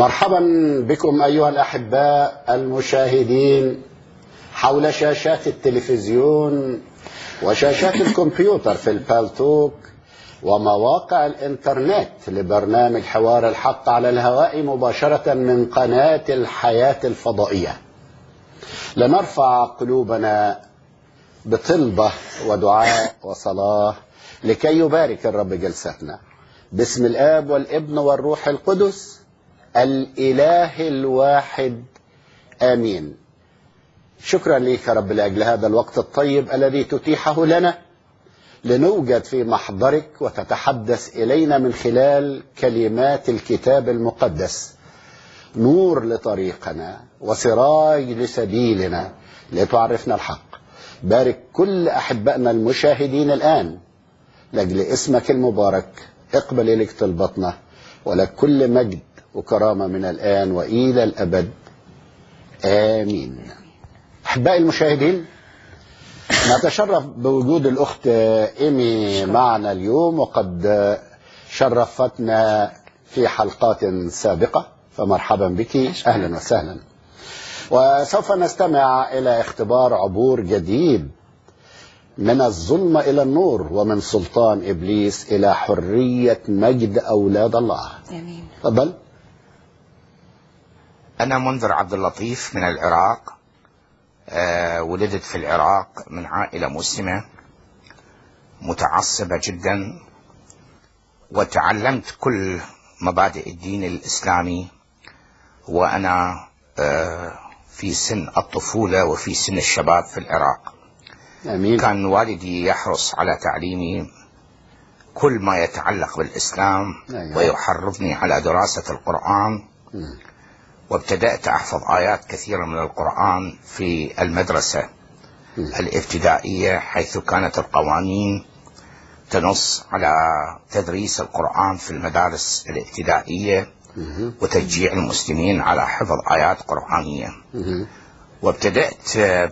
مرحبا بكم أيها الأحباء المشاهدين حول شاشات التلفزيون وشاشات الكمبيوتر في البالتوك ومواقع الإنترنت لبرنامج حوار الحق على الهواء مباشرة من قناة الحياة الفضائية لنرفع قلوبنا بطلبة ودعاء وصلاة لكي يبارك الرب جلستنا باسم الآب والابن والروح القدس الإله الواحد آمين شكرا لك يا رب لأجل هذا الوقت الطيب الذي تتيحه لنا لنوجد في محضرك وتتحدث إلينا من خلال كلمات الكتاب المقدس نور لطريقنا وسراج لسبيلنا لتعرفنا الحق بارك كل أحبائنا المشاهدين الآن لأجل اسمك المبارك اقبل إليك طلبتنا ولك كل مجد وكرامة من الآن وإلى الأبد آمين أحبائي المشاهدين نتشرف بوجود الأخت إيمي معنا اليوم وقد شرفتنا في حلقات سابقة فمرحبا بك أهلا وسهلا وسوف نستمع إلى اختبار عبور جديد من الظلمة إلى النور ومن سلطان إبليس إلى حرية مجد أولاد الله امين تفضل أنا منذر عبد اللطيف من العراق آه ولدت في العراق من عائلة مسلمة متعصبة جدا وتعلمت كل مبادئ الدين الإسلامي وأنا آه في سن الطفولة وفي سن الشباب في العراق آمين كان والدي يحرص على تعليمي كل ما يتعلق بالإسلام أيوة. ويحرضني على دراسة القرآن مم. وابتدأت أحفظ آيات كثيرة من القرآن في المدرسة مم. الابتدائية حيث كانت القوانين تنص على تدريس القرآن في المدارس الابتدائية مم. وتشجيع المسلمين على حفظ آيات قرآنية مم. وابتدأت آه،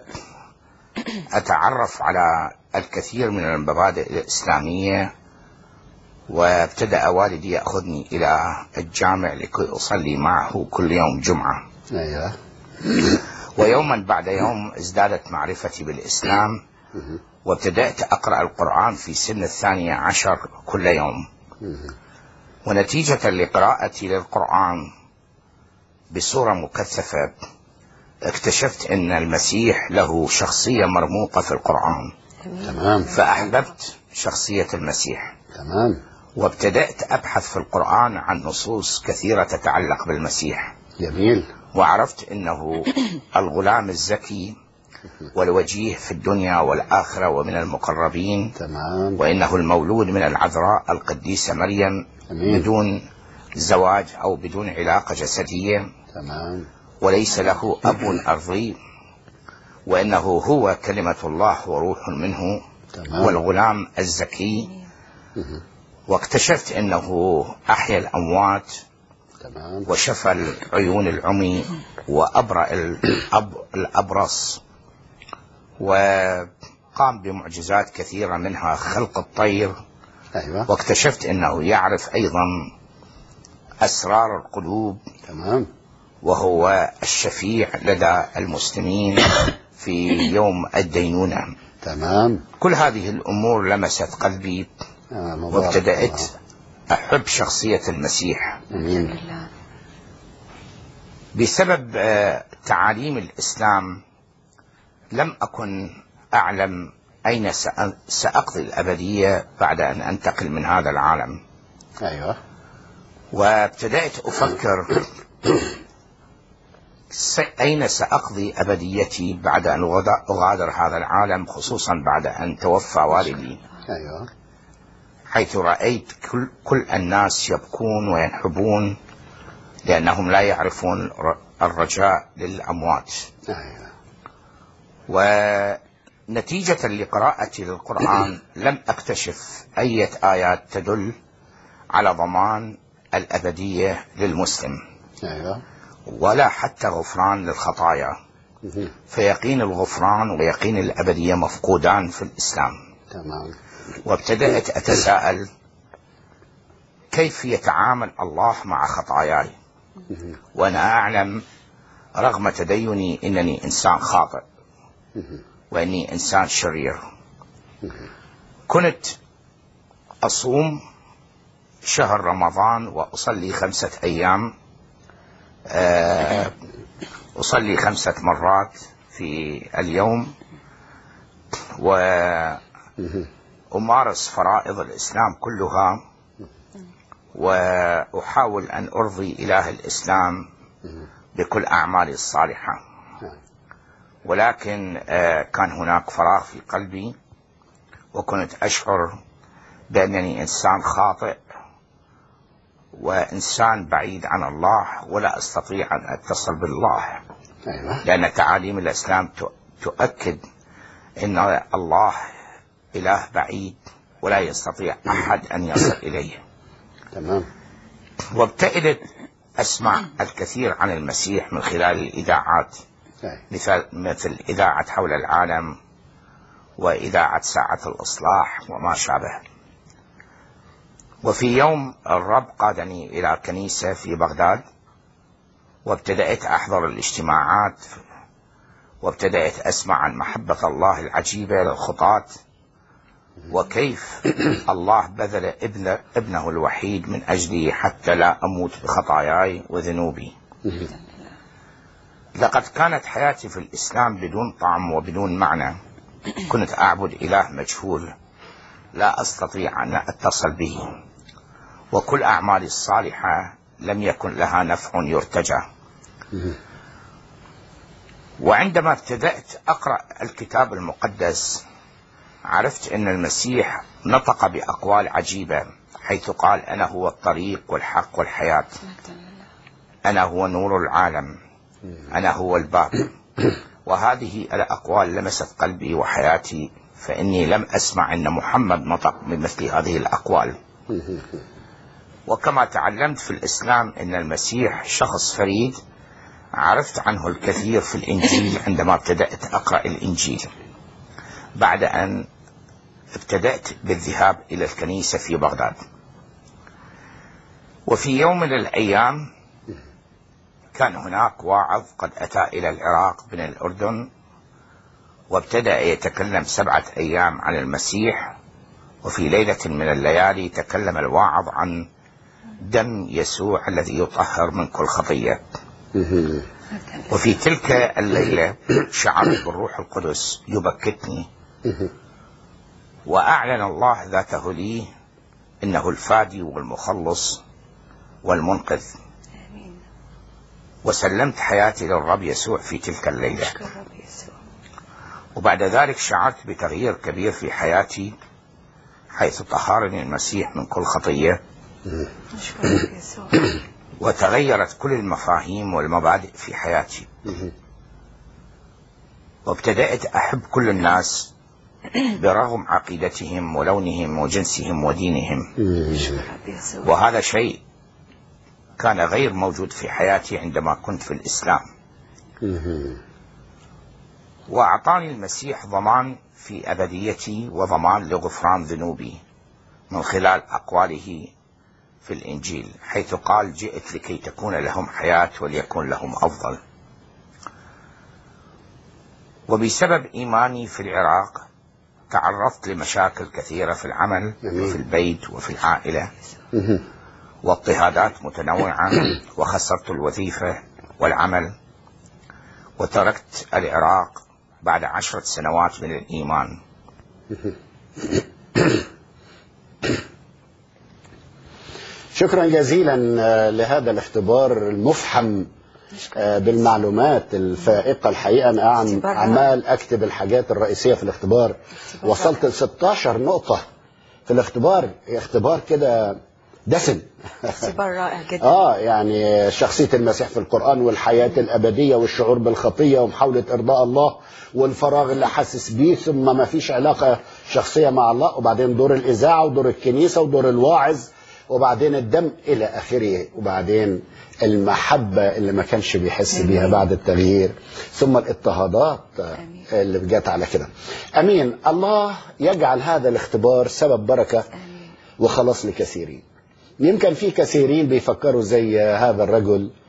أتعرف على الكثير من المبادئ الإسلامية وابتدأ والدي يأخذني إلى الجامع لكي أصلي معه كل يوم جمعة أيوة ويوما بعد يوم ازدادت معرفتي بالإسلام مم. وابتدأت أقرأ القرآن في سن الثانية عشر كل يوم مم. ونتيجة لقراءتي للقرآن بصورة مكثفة اكتشفت أن المسيح له شخصية مرموقة في القرآن تمام فأحببت شخصية المسيح تمام وابتدأت أبحث في القرآن عن نصوص كثيرة تتعلق بالمسيح جميل وعرفت أنه الغلام الزكي والوجيه في الدنيا والآخرة ومن المقربين تمام وإنه المولود من العذراء القديسة مريم أمين. بدون زواج أو بدون علاقة جسدية تمام وليس له أب أرضي وإنه هو كلمة الله وروح منه تمام والغلام الزكي مم. واكتشفت أنه أحيا الأموات تمام وشفى العيون العمي وأبرأ الأب الأبرص وقام بمعجزات كثيرة منها خلق الطير أيوة واكتشفت أنه يعرف أيضا أسرار القلوب تمام وهو الشفيع لدى المسلمين في يوم الدينونة تمام كل هذه الأمور لمست قلبي آه مبارك وابتدأت الله. أحب شخصية المسيح أمين بالله بسبب آه، تعاليم الإسلام لم أكن أعلم أين سأ- سأقضي الأبدية بعد أن أنتقل من هذا العالم أيوة وابتدأت أفكر س- أين سأقضي أبديتي بعد أن غدا- أغادر هذا العالم خصوصا بعد أن توفى والدي أيوة حيث رأيت كل, كل الناس يبكون وينحبون لأنهم لا يعرفون ر- الرجاء للأموات أيوة ونتيجة لقراءتي للقرآن لم أكتشف أي آيات تدل على ضمان الأبدية للمسلم أيوة ولا حتى غفران للخطايا مهم. فيقين الغفران ويقين الأبدية مفقودان في الإسلام تمام وابتدأت أتساءل كيف يتعامل الله مع خطاياي وأنا أعلم رغم تديني أنني إنسان خاطئ وأني إنسان شرير كنت أصوم شهر رمضان وأصلي خمسة أيام آه، أصلي خمسة مرات في اليوم وأمارس فرائض الإسلام كلها وأحاول أن أرضي إله الإسلام بكل أعمالي الصالحة ولكن آه، كان هناك فراغ في قلبي وكنت أشعر بأنني إنسان خاطئ وإنسان بعيد عن الله ولا أستطيع أن أتصل بالله أيوة لأن تعاليم الإسلام تؤكد أن الله إله بعيد ولا يستطيع أحد أن يصل إليه تمام وابتئدت أسمع الكثير عن المسيح من خلال الإذاعات أيوة. مثل مثل إذاعة حول العالم وإذاعة ساعة الإصلاح وما شابه وفي يوم الرب قادني إلى كنيسة في بغداد وابتدأت أحضر الاجتماعات وابتدأت أسمع عن محبة الله العجيبة للخطاة وكيف الله بذل ابن ابنه الوحيد من أجلي حتى لا أموت بخطاياي وذنوبي لقد كانت حياتي في الإسلام بدون طعم وبدون معنى كنت أعبد إله مجهول لا أستطيع أن أتصل به وكل أعمالي الصالحة لم يكن لها نفع يرتجى وعندما ابتدأت أقرأ الكتاب المقدس عرفت أن المسيح نطق بأقوال عجيبة حيث قال أنا هو الطريق والحق والحياة أنا هو نور العالم أنا هو الباب وهذه الأقوال لمست قلبي وحياتي فإني لم أسمع أن محمد نطق بمثل هذه الأقوال وكما تعلمت في الإسلام أن المسيح شخص فريد عرفت عنه الكثير في الإنجيل عندما ابتدأت أقرأ الإنجيل بعد أن ابتدأت بالذهاب إلى الكنيسة في بغداد وفي يوم من الأيام كان هناك واعظ قد أتى إلى العراق من الأردن وابتدأ يتكلم سبعة أيام عن المسيح وفي ليلة من الليالي تكلم الواعظ عن دم يسوع الذي يطهر من كل خطية وفي تلك الليلة شعرت بالروح القدس يبكتني وأعلن الله ذاته لي إنه الفادي والمخلص والمنقذ وسلمت حياتي للرب يسوع في تلك الليلة وبعد ذلك شعرت بتغيير كبير في حياتي حيث طهرني المسيح من كل خطية وتغيرت كل المفاهيم والمبادئ في حياتي وابتدأت أحب كل الناس برغم عقيدتهم ولونهم وجنسهم ودينهم وهذا شيء كان غير موجود في حياتي عندما كنت في الإسلام وأعطاني المسيح ضمان في أبديتي وضمان لغفران ذنوبي من خلال أقواله في الإنجيل حيث قال جئت لكي تكون لهم حياة وليكون لهم أفضل وبسبب إيماني في العراق تعرضت لمشاكل كثيرة في العمل وفي البيت وفي العائلة واضطهادات متنوعة وخسرت الوظيفة والعمل وتركت العراق بعد عشرة سنوات من الإيمان شكرا جزيلا آه، لهذا الاختبار المفحم آه، بالمعلومات الفائقة الحقيقة أنا عم اختبار عمال أكتب الحاجات الرئيسية في الاختبار اختبار وصلت ل 16 نقطة في الاختبار اختبار كده دسم اختبار رائع جدا اه يعني شخصية المسيح في القرآن والحياة الأبدية والشعور بالخطية ومحاولة إرضاء الله والفراغ اللي حاسس بيه ثم ما فيش علاقة شخصية مع الله وبعدين دور الإذاعة ودور الكنيسة ودور الواعظ وبعدين الدم إلى آخره وبعدين المحبة اللي ما كانش بيحس بيها بعد التغيير ثم الاضطهادات آمين. اللي جت على كده أمين الله يجعل هذا الاختبار سبب بركة آمين. وخلاص لكثيرين يمكن في كثيرين بيفكروا زي هذا الرجل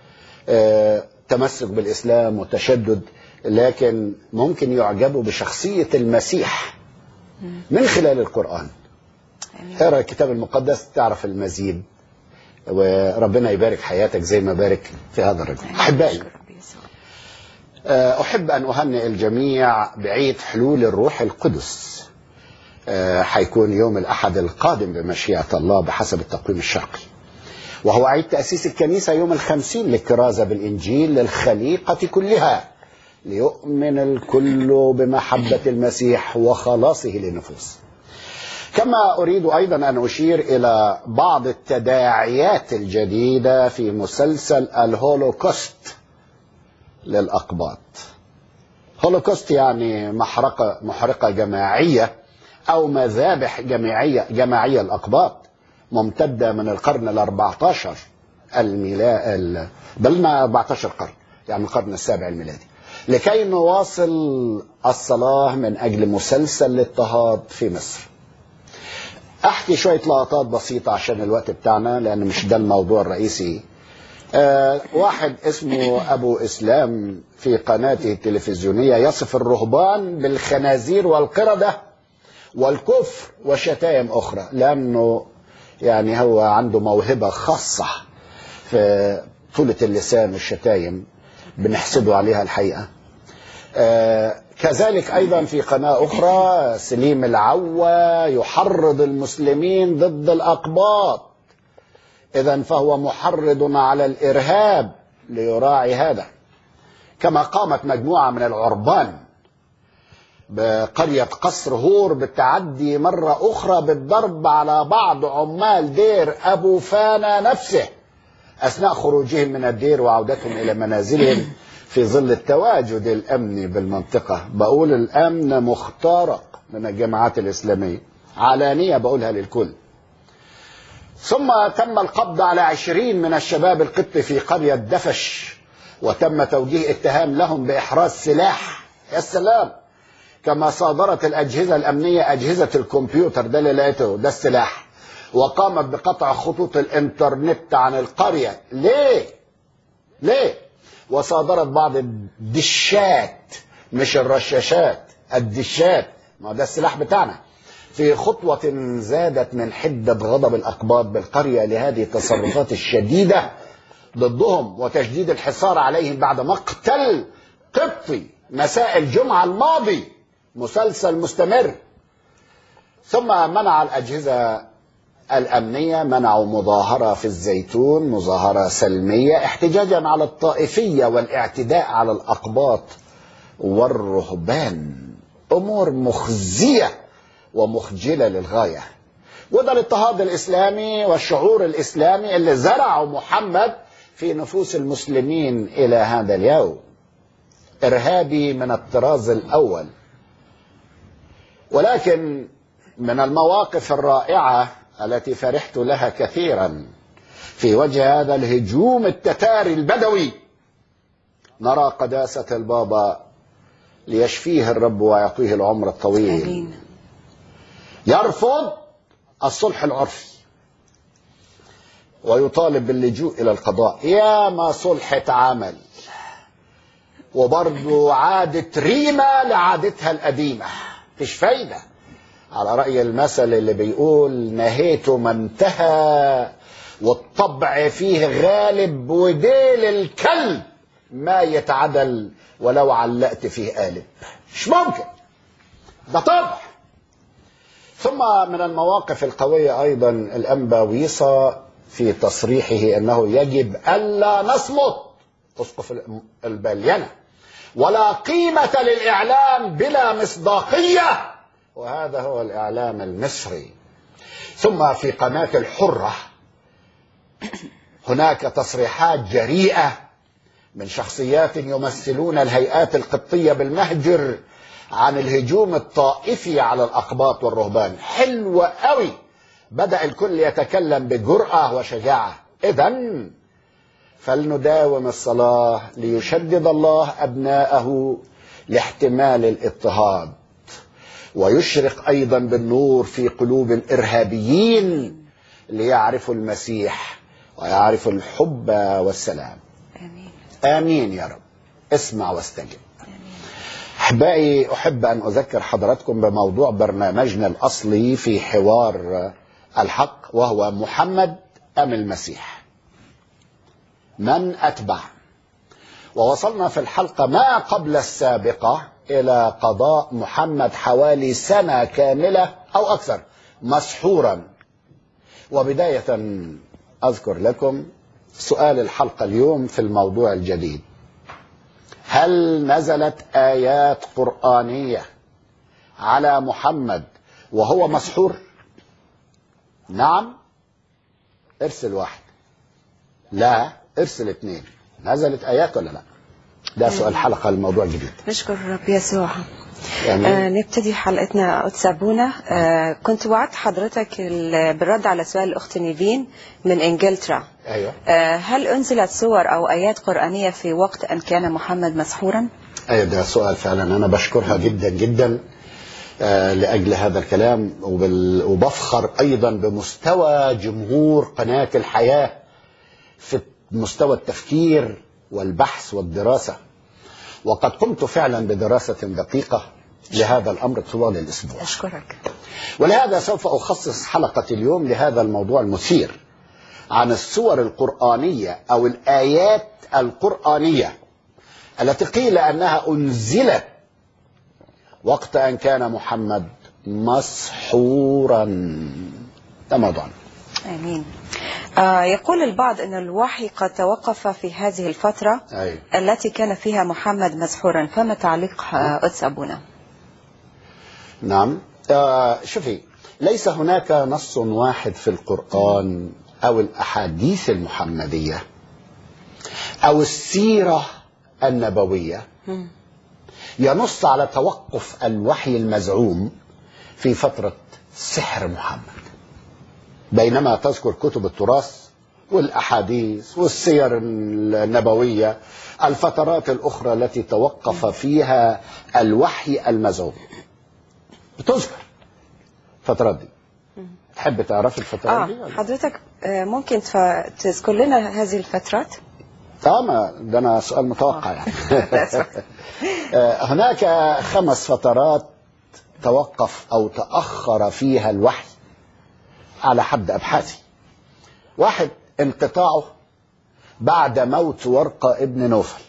آه، تمسك بالإسلام وتشدد لكن ممكن يعجبوا بشخصية المسيح من خلال القرآن آمين. اقرا الكتاب المقدس تعرف المزيد وربنا يبارك حياتك زي ما بارك في هذا الرجل آمين. أحبائي أشكر رب يسوع. آه، أحب أن أهنئ الجميع بعيد حلول الروح القدس آه، حيكون يوم الأحد القادم بمشيئة الله بحسب التقويم الشرقي وهو عيد تأسيس الكنيسة يوم الخمسين للكرازة بالإنجيل للخليقة كلها ليؤمن الكل بمحبة المسيح وخلاصه للنفوس كما أريد أيضا أن أشير إلى بعض التداعيات الجديدة في مسلسل الهولوكوست للأقباط هولوكوست يعني محرقة محرقة جماعية أو مذابح جماعية جماعية الأقباط ممتدة من القرن ال 14 الميلا ال- بل ما 14 قرن يعني القرن السابع الميلادي لكي نواصل الصلاة من أجل مسلسل الاضطهاد في مصر أحكي شوية لقطات بسيطة عشان الوقت بتاعنا لأن مش ده الموضوع الرئيسي آه، واحد اسمه أبو إسلام في قناته التلفزيونية يصف الرهبان بالخنازير والقردة والكفر وشتائم أخرى لأنه يعني هو عنده موهبة خاصة في طولة اللسان والشتايم بنحسده عليها الحقيقة آه، كذلك أيضا في قناة أخرى سليم العوة يحرض المسلمين ضد الأقباط إذا فهو محرض على الإرهاب ليراعي هذا كما قامت مجموعة من العربان بقرية قصر هور بالتعدي مرة أخرى بالضرب على بعض عمال دير أبو فانا نفسه أثناء خروجهم من الدير وعودتهم إلى منازلهم في ظل التواجد الأمني بالمنطقة بقول الأمن مخترق من الجماعات الإسلامية علانية بقولها للكل ثم تم القبض على عشرين من الشباب القبط في قرية دفش وتم توجيه اتهام لهم بإحراز سلاح يا سلام كما صادرت الأجهزة الأمنية أجهزة الكمبيوتر ده اللي لقيته ده السلاح وقامت بقطع خطوط الإنترنت عن القرية ليه؟ ليه؟ وصادرت بعض الدشات مش الرشاشات الدشات ما ده السلاح بتاعنا في خطوة زادت من حدة غضب الأقباط بالقرية لهذه التصرفات الشديدة ضدهم وتشديد الحصار عليهم بعد مقتل قبطي مساء الجمعة الماضي مسلسل مستمر ثم منع الأجهزة الأمنية منعوا مظاهرة في الزيتون مظاهرة سلمية احتجاجا على الطائفية والاعتداء على الأقباط والرهبان أمور مخزية ومخجلة للغاية وده الاضطهاد الإسلامي والشعور الإسلامي اللي زرعه محمد في نفوس المسلمين إلى هذا اليوم إرهابي من الطراز الأول ولكن من المواقف الرائعة التي فرحت لها كثيرا في وجه هذا الهجوم التتاري البدوي نرى قداسة البابا ليشفيه الرب ويعطيه العمر الطويل آمين يرفض الصلح العرفي ويطالب باللجوء إلى القضاء يا ما صلح اتعمل وبرضه عادت ريما لعادتها القديمة مفيش فايدة على رأي المثل اللي بيقول نهيت ما انتهى والطبع فيه غالب وديل الكلب ما يتعدل ولو علقت فيه قالب مش ممكن ده طبع ثم من المواقف القوية أيضا الأنباويصة في تصريحه أنه يجب ألا نصمت أسقف البلينة ولا قيمة للإعلام بلا مصداقية وهذا هو الإعلام المصري ثم في قناة الحرة هناك تصريحات جريئة من شخصيات يمثلون الهيئات القبطية بالمهجر عن الهجوم الطائفي على الأقباط والرهبان حلوة قوي بدأ الكل يتكلم بجرأة وشجاعة إذا فلنداوم الصلاة ليشدد الله أبناءه لاحتمال الاضطهاد ويشرق أيضا بالنور في قلوب الإرهابيين ليعرفوا المسيح ويعرفوا الحب والسلام آمين آمين يا رب اسمع واستجب أحبائي أحب أن أذكر حضراتكم بموضوع برنامجنا الأصلي في حوار الحق وهو محمد أم المسيح من أتبع ووصلنا في الحلقة ما قبل السابقة إلى قضاء محمد حوالي سنة كاملة أو أكثر مسحورا وبداية أذكر لكم سؤال الحلقة اليوم في الموضوع الجديد هل نزلت آيات قرآنية على محمد وهو مسحور نعم ارسل واحد لا ارسل اثنين نزلت آيات ولا لا ده سؤال حلقة الموضوع الجديد نشكر الرب يسوع يعني آه نبتدي حلقتنا أتسابونا آه كنت وعدت حضرتك ال- بالرد على سؤال الأخت نيفين من إنجلترا ايوه آه هل أنزلت سور أو آيات قرآنية في وقت أن كان محمد مسحورا؟ ايوه ده سؤال فعلا انا بشكرها جدا جدا آه، لاجل هذا الكلام وبال- وبفخر ايضا بمستوى جمهور قناه الحياه في مستوى التفكير والبحث والدراسه وقد قمت فعلا بدراسه دقيقه لهذا الامر طوال الاسبوع أشكرك ولهذا سوف أخصص حلقة اليوم لهذا الموضوع المثير عن السور القرآنية أو الآيات القرآنية التي قيل أنها أنزلت وقت أن كان محمد مسحورا ده موضوعنا آمين آه يقول البعض أن الوحي قد توقف في هذه الفترة أيوة. التي كان فيها محمد مسحورا فما تعليق آه أتسابونا؟ نعم آه شوفي ليس هناك نص واحد في القرآن أو الأحاديث المحمدية أو السيرة النبوية مم. ينص على توقف الوحي المزعوم في فترة سحر محمد بينما تذكر كتب التراث والأحاديث والسير النبوية الفترات الأخرى التي توقف فيها الوحي المزعوم بتذكر الفترات دي تحب تعرف الفترات دي آه ولا؟ حضرتك آه ممكن تف- تذكر لنا هذه الفترات؟ اه ما ده انا سؤال متوقع يعني للأسف. آه، هناك خمس فترات توقف او تاخر فيها الوحي على حد ابحاثي واحد انقطاعه بعد موت ورقه ابن نوفل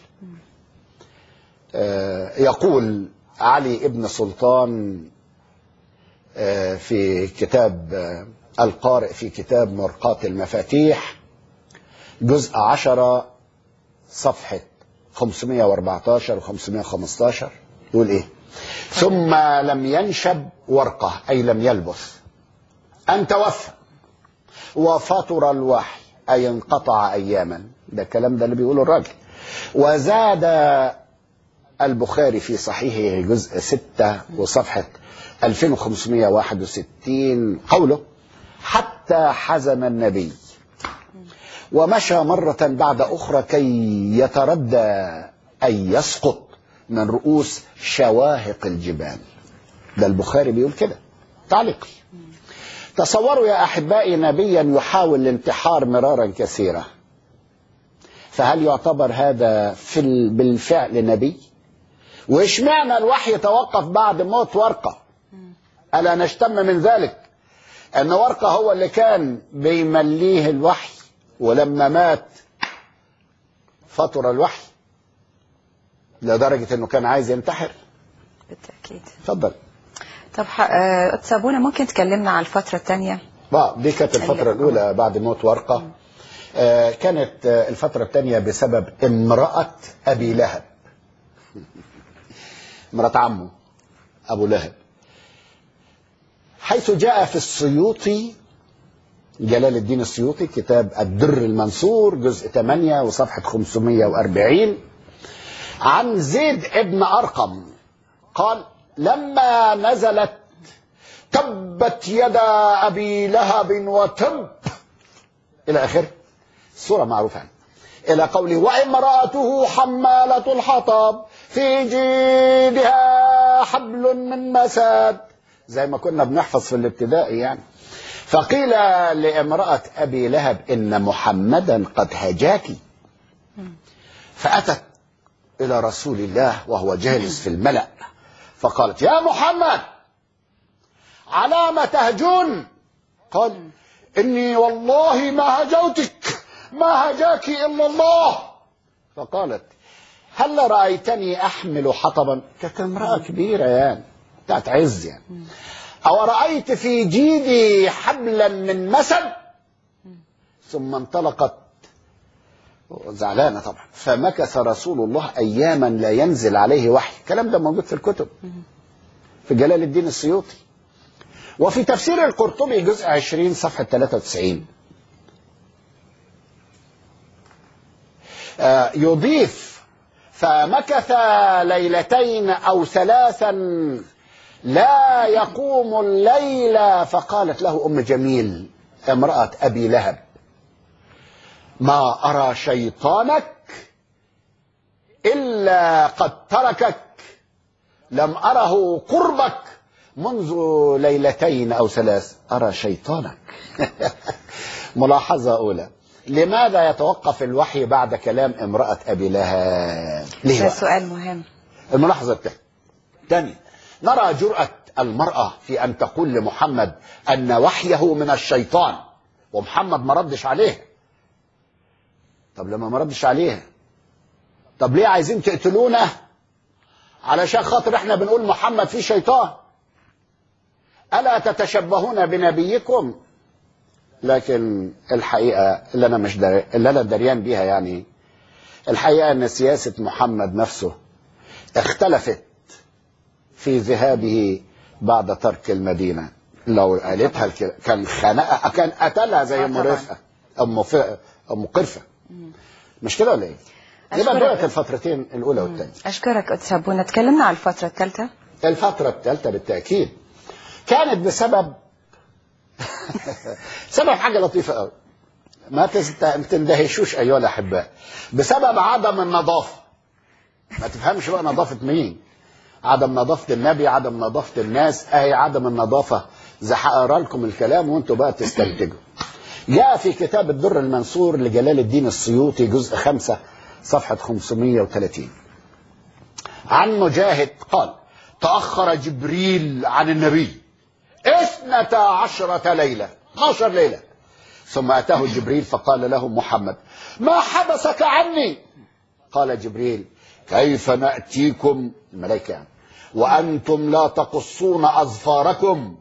آه، يقول علي ابن سلطان آه، في كتاب آه، القارئ في كتاب مرقاة المفاتيح جزء عشرة صفحة 514 و 515 يقول ايه ثم لم ينشب ورقة أي لم يلبث أن توفى وفطر الوحي أي انقطع أياما ده الكلام ده اللي بيقوله الراجل وزاد البخاري في صحيحه جزء 6 وصفحة 2561 قوله حتى حزن النبي ومشى مرة بعد أخرى كي يتردى أي يسقط من رؤوس شواهق الجبال ده البخاري بيقول كده تعليقي تصوروا يا أحبائي نبيا يحاول الانتحار مرارا كثيرا فهل يعتبر هذا في ال- بالفعل نبي وإيش معنى الوحي توقف بعد موت ورقة ألا نشتم من ذلك أن ورقة هو اللي كان بيمليه الوحي ولما مات فطر الوحي لدرجة أنه كان عايز ينتحر بالتأكيد اتفضل طب ح- آه، أتسابونا ممكن تكلمنا على الفترة الثانية؟ بقى دي كانت الفترة الأولى بعد موت ورقة آه، كانت آه، الفترة الثانية بسبب امرأة أبي لهب مرات عمه أبو لهب حيث جاء في السيوطي جلال الدين السيوطي كتاب الدر المنصور جزء 8 وصفحة 540 عن زيد ابن أرقم قال لما نزلت تبت يدا أبي لهب وتب إلى آخره السورة معروفة عنه. إلى قوله وامرأته حمالة الحطب في جيدها حبل من مساد زي ما كنا بنحفظ في الابتدائي يعني فقيل لامرأة أبي لهب إن محمدا قد هجاك فأتت إلى رسول الله وهو جالس في الملأ فقالت يا محمد على ما تهجون قال إني والله ما هجوتك ما هجاك إلا الله فقالت هل رأيتني أحمل حطبا كانت امرأة كبيرة يعني بتاعت عز يعني أو رأيت في جيدي حبلا من مسد ثم انطلقت زعلانة طبعا فمكث رسول الله أياما لا ينزل عليه وحي الكلام ده موجود في الكتب في جلال الدين السيوطي وفي تفسير القرطبي جزء 20 صفحة 93 آه، يضيف فمكث ليلتين أو ثلاثا لا يقوم الليل فقالت له أم جميل امرأة أبي لهب ما أرى شيطانك إلا قد تركك لم أره قربك منذ ليلتين أو ثلاث أرى شيطانك ملاحظة أولى لماذا يتوقف الوحي بعد كلام امرأة أبي لهب ليه ده بقى؟ سؤال مهم الملاحظة الثانية ثانية نرى جرأة المرأة في أن تقول لمحمد أن وحيه من الشيطان ومحمد ما ردش عليها طب لما ما ردش عليها طب ليه عايزين تقتلونا علشان خاطر احنا بنقول محمد فيه شيطان ألا تتشبهون بنبيكم لكن الحقيقة اللي أنا مش در... اللي أنا دريان بيها يعني الحقيقة أن سياسة محمد نفسه اختلفت في ذهابه بعد ترك المدينة لو قالتها الك- كان خنقها كان قتلها زي آه ام طبعاً. رفقة ام ف... ام قرفة مش كده ولا ايه؟ يبقى أشكرك. دولت الفترتين الاولى والثانيه أشكرك أستاذ بونا تكلمنا على الفترة الثالثة الفترة الثالثة بالتأكيد كانت بسبب سبب حاجة لطيفة قوي ما تست- ما تندهشوش أيها الأحباء بسبب عدم النظافة ما تفهمش بقى نظافة مين عدم نظافة النبي عدم نظافة الناس أهي عدم النظافة زي هقرا لكم الكلام وانتوا بقى تستنتجوا جاء في كتاب الدر المنصور لجلال الدين السيوطي جزء خمسة صفحة 530 عن مجاهد قال تأخر جبريل عن النبي اثنتا عشرة ليلة 12 ليلة ثم أتاه جبريل فقال له محمد ما حبسك عني قال جبريل كيف نأتيكم الملائكة يعني وأنتم لا تقصون أظفاركم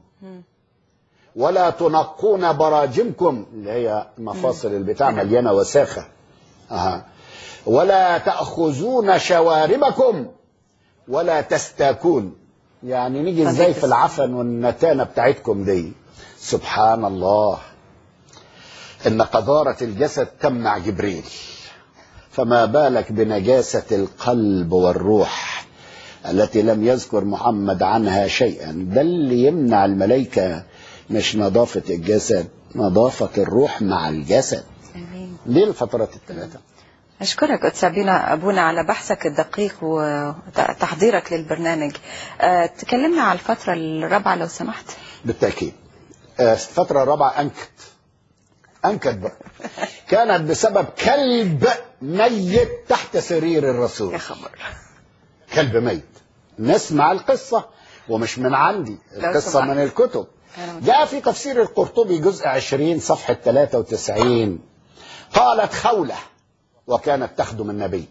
ولا تنقون براجمكم اللي هي مفاصل البتاع مليانة وساخة أها. ولا تأخذون شواربكم ولا تستاكون يعني نيجي ازاي في العفن والنتانة بتاعتكم دي سبحان الله ان قذارة الجسد تمنع جبريل فما بالك بنجاسة القلب والروح التي لم يذكر محمد عنها شيئا ده اللي يمنع الملائكة مش نظافة الجسد نظافة الروح مع الجسد آمين دي الفترات الثلاثة أشكرك أستاذ بينا- أبونا على بحثك الدقيق وتحضيرك للبرنامج أه، تكلمنا على الفترة الرابعة لو سمحت بالتأكيد آه، الفترة الرابعة أنكت أنكت بقى كانت بسبب كلب ميت تحت سرير الرسول يا خبر كلب ميت نسمع القصة ومش من عندي لو القصة سمحت. من الكتب أنا متأكد. جاء في تفسير القرطبي جزء 20 صفحة 93 قالت خولة وكانت تخدم النبي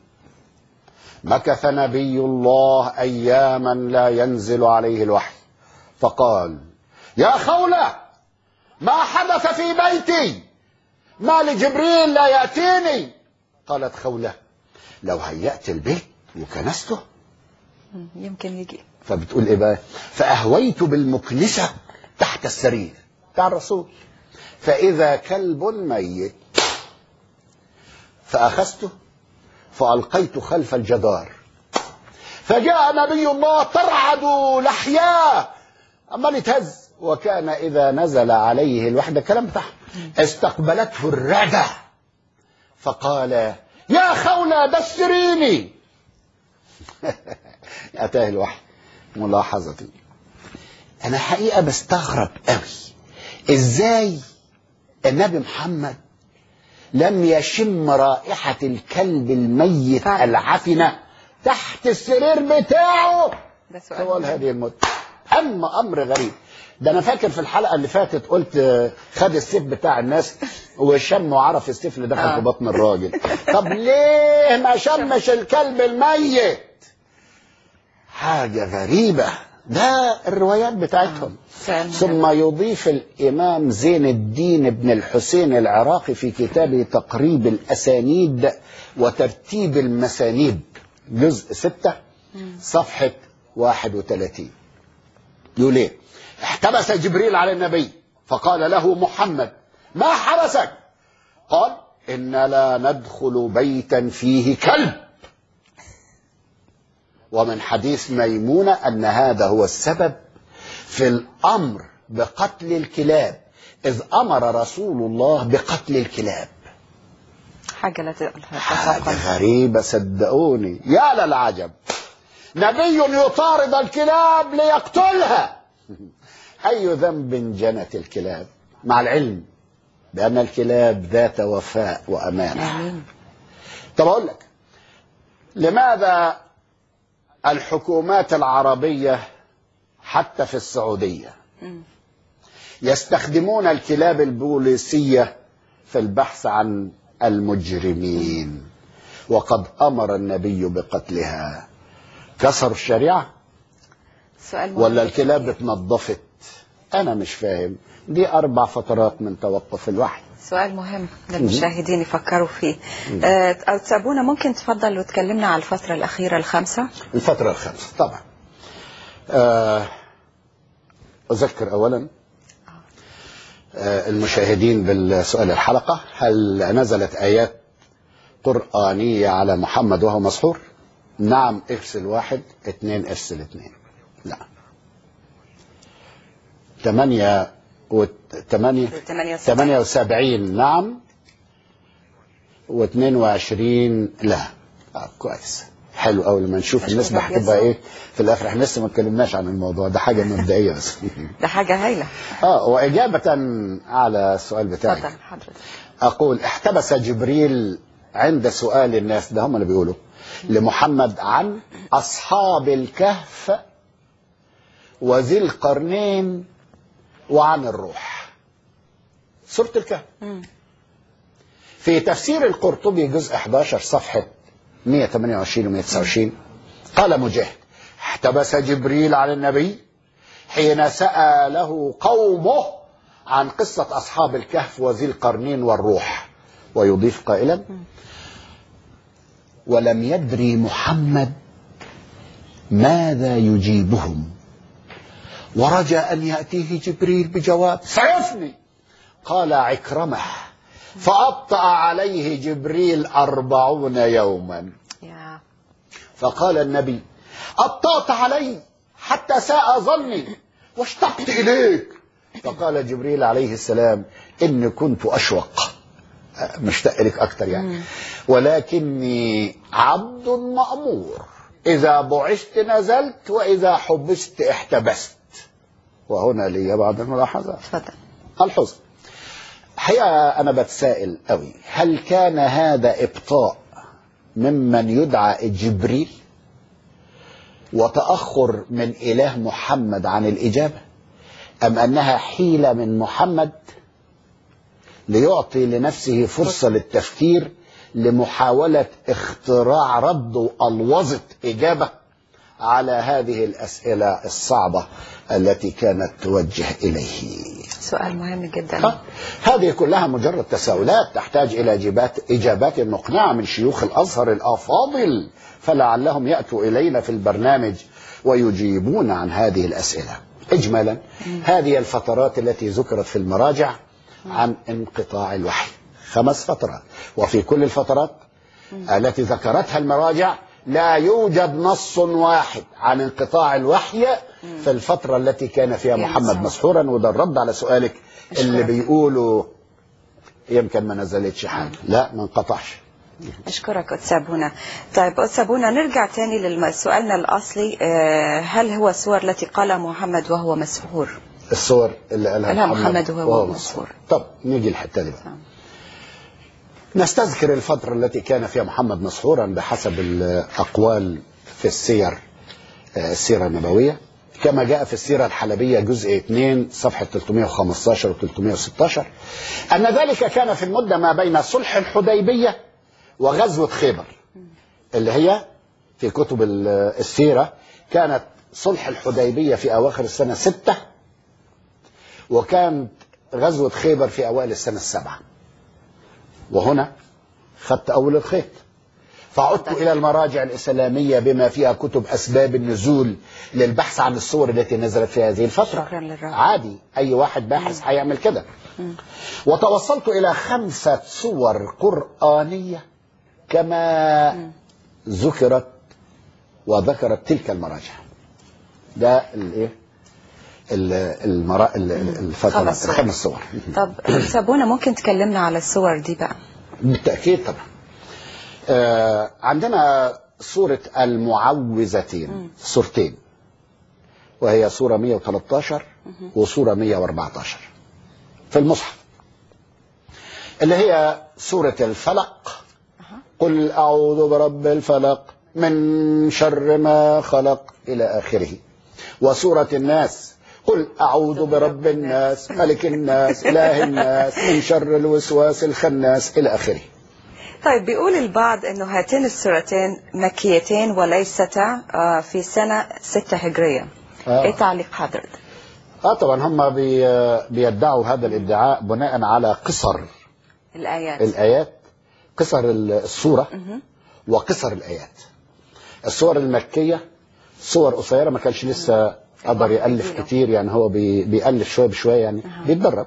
مكث نبي الله أياما لا ينزل عليه الوحي فقال يا خولة ما حدث في بيتي ما لجبريل لا يأتيني قالت خولة لو هيأت البيت وكنسته مم، يمكن يجي فبتقول ايه بقى فاهويت بالمكنسه تحت السرير بتاع الرسول فاذا كلب ميت فاخذته فالقيت خلف الجدار فجاء نبي الله ترعد لحياه عمال يتهز وكان اذا نزل عليه الوحده الكلام بتاعه استقبلته الرعده فقال يا خولة دسريني أتاه الوحي ملاحظتي أنا حقيقة بستغرب قوي إزاي النبي محمد لم يشم رائحة الكلب الميت فعلا. العفنة تحت السرير بتاعه ده سؤال طوال مهم. هذه المدة أما أمر غريب ده أنا فاكر في الحلقة اللي فاتت قلت آه، خد السيف بتاع الناس وشم وعرف السيف اللي دخل آه. في بطن الراجل طب ليه ما شمش الكلب الميت حاجة غريبة ده الروايات بتاعتهم سؤال مهم. ثم يضيف الإمام زين الدين بن الحسين العراقي في كتابه تقريب الأسانيد وترتيب المسانيد جزء ستة صفحة 31 يقول ايه احتبس جبريل على النبي فقال له محمد ما حبسك قال إن لا ندخل بيتا فيه كلب ومن حديث ميمونة أن هذا هو السبب في الأمر بقتل الكلاب إذ أمر رسول الله بقتل الكلاب حاجة لا تقولها حاجة تتوقع. غريبة صدقوني يا للعجب نبي يطارد الكلاب ليقتلها أي ذنب جنت الكلاب مع العلم بأن الكلاب ذات وفاء وأمانة آمين طب أقول لك لماذا الحكومات العربية حتى في السعودية مم. يستخدمون الكلاب البوليسية في البحث عن المجرمين وقد أمر النبي بقتلها كسروا الشريعة سؤال مهم. ولا الكلاب اتنظفت أنا مش فاهم دي أربع فترات من توقف الوحي سؤال مهم للمشاهدين يفكروا فيه آه، أو تسابونا ممكن تفضل وتكلمنا على الفترة الأخيرة الخامسة الفترة الخامسة طبعا آه، أذكر أولا آه، المشاهدين بالسؤال الحلقة هل نزلت آيات قرآنية على محمد وهو مسحور نعم ارسل واحد اثنين ارسل اثنين لا ثمانية وثمانية 78 ثمانية وسبعين نعم واثنين وعشرين لا آه كويس حلو قوي لما نشوف أشكرك النسبة يا هتبقى سيدي. ايه في الاخر احنا لسه ما اتكلمناش عن الموضوع ده حاجة مبدئية بس ده حاجة هايلة اه واجابة على السؤال بتاعي اتفضل حضرتك أقول احتبس جبريل عند سؤال الناس ده هم اللي بيقولوا لمحمد عن أصحاب الكهف وذي القرنين وعن الروح سورة الكهف مم. في تفسير القرطبي جزء 11 صفحة 128 و 129 قال مجاهد احتبس جبريل على النبي حين سأله قومه عن قصة أصحاب الكهف وذي القرنين والروح ويضيف قائلا ولم يدري محمد ماذا يجيبهم ورجى أن يأتيه جبريل بجواب سيفني قال عكرمة فأبطأ عليه جبريل أربعون يوما يا فقال النبي أبطأت علي حتى ساء ظني واشتقت إليك فقال جبريل عليه السلام إني كنت أشوق أه، مشتاق لك أكتر يعني ولكني عبد مأمور إذا بعثت نزلت وإذا حبست احتبست وهنا لي بعض الملاحظات اتفضل الحزن حقيقة أنا بتسائل قوي هل كان هذا إبطاء ممن يدعى جبريل وتأخر من إله محمد عن الإجابة أم أنها حيلة من محمد ليعطي لنفسه فرصة للتفكير لمحاولة اختراع رد وألوظة إجابة على هذه الأسئلة الصعبة التي كانت توجه إليه سؤال مهم جدا ها؟ هذه كلها مجرد تساؤلات تحتاج إلى إجابات, إجابات مقنعة من شيوخ الأزهر الأفاضل فلعلهم يأتوا إلينا في البرنامج ويجيبون عن هذه الأسئلة إجمالا هذه الفترات التي ذكرت في المراجع عن انقطاع الوحي خمس فترات وفي كل الفترات التي ذكرتها المراجع لا يوجد نص واحد عن انقطاع الوحي في الفترة التي كان فيها يا محمد سلام. مسحورا وده الرد على سؤالك اللي أشكرك. بيقولوا يمكن ما نزلتش حاجة لا ما انقطعش أشكرك أتسابونا طيب أتسابونا نرجع تاني لسؤالنا الأصلي آه، هل هو الصور التي قالها محمد وهو مسحور الصور اللي قالها قالها محمد وهو وهو مسحور. طب نيجي الحتة دي بقى نعم. نستذكر الفترة التي كان فيها محمد مسحورا بحسب الأقوال في السير آه، السيرة النبوية كما جاء في السيرة الحلبية جزء 2 صفحة 315 و 316 أن ذلك كان في المدة ما بين صلح الحديبية وغزوة خيبر اللي هي في كتب ال- السيرة كانت صلح الحديبية في أواخر السنة ستة وكانت غزوة خيبر في أوائل السنة السابعة وهنا خدت أول الخيط فعدت إلى المراجع الإسلامية بما فيها كتب أسباب النزول للبحث عن الصور التي نزلت في هذه الفترة شكراً للرب. عادي أي واحد باحث هيعمل كده وتوصلت إلى خمسة صور قرآنية كما ذكرت وذكرت تلك المراجع ده الايه ال- المرا... ال- ال- الفترة خمس صور. الخمس صور طب سابونا ممكن تكلمنا على الصور دي بقى بالتأكيد طبعا آه عندنا سورة المعوذتين سورتين وهي سورة 113 وسورة 114 في المصحف اللي هي سورة الفلق قل أعوذ برب الفلق من شر ما خلق إلى آخره وسورة الناس قل أعوذ برب الناس ملك الناس إله الناس من شر الوسواس الخناس إلى آخره طيب بيقول البعض انه هاتين السورتين مكيتين وليستا آه، في سنة ستة هجرية آه. ايه تعليق حضرتك اه طبعا هم بي بيدعوا هذا الادعاء بناء على قصر الآيات الايات قصر السوره وقصر الايات السور المكيه صور قصيره ما كانش لسه قدر يالف كبيرة. كتير يعني هو بي بيالف شويه بشويه يعني بيتدرب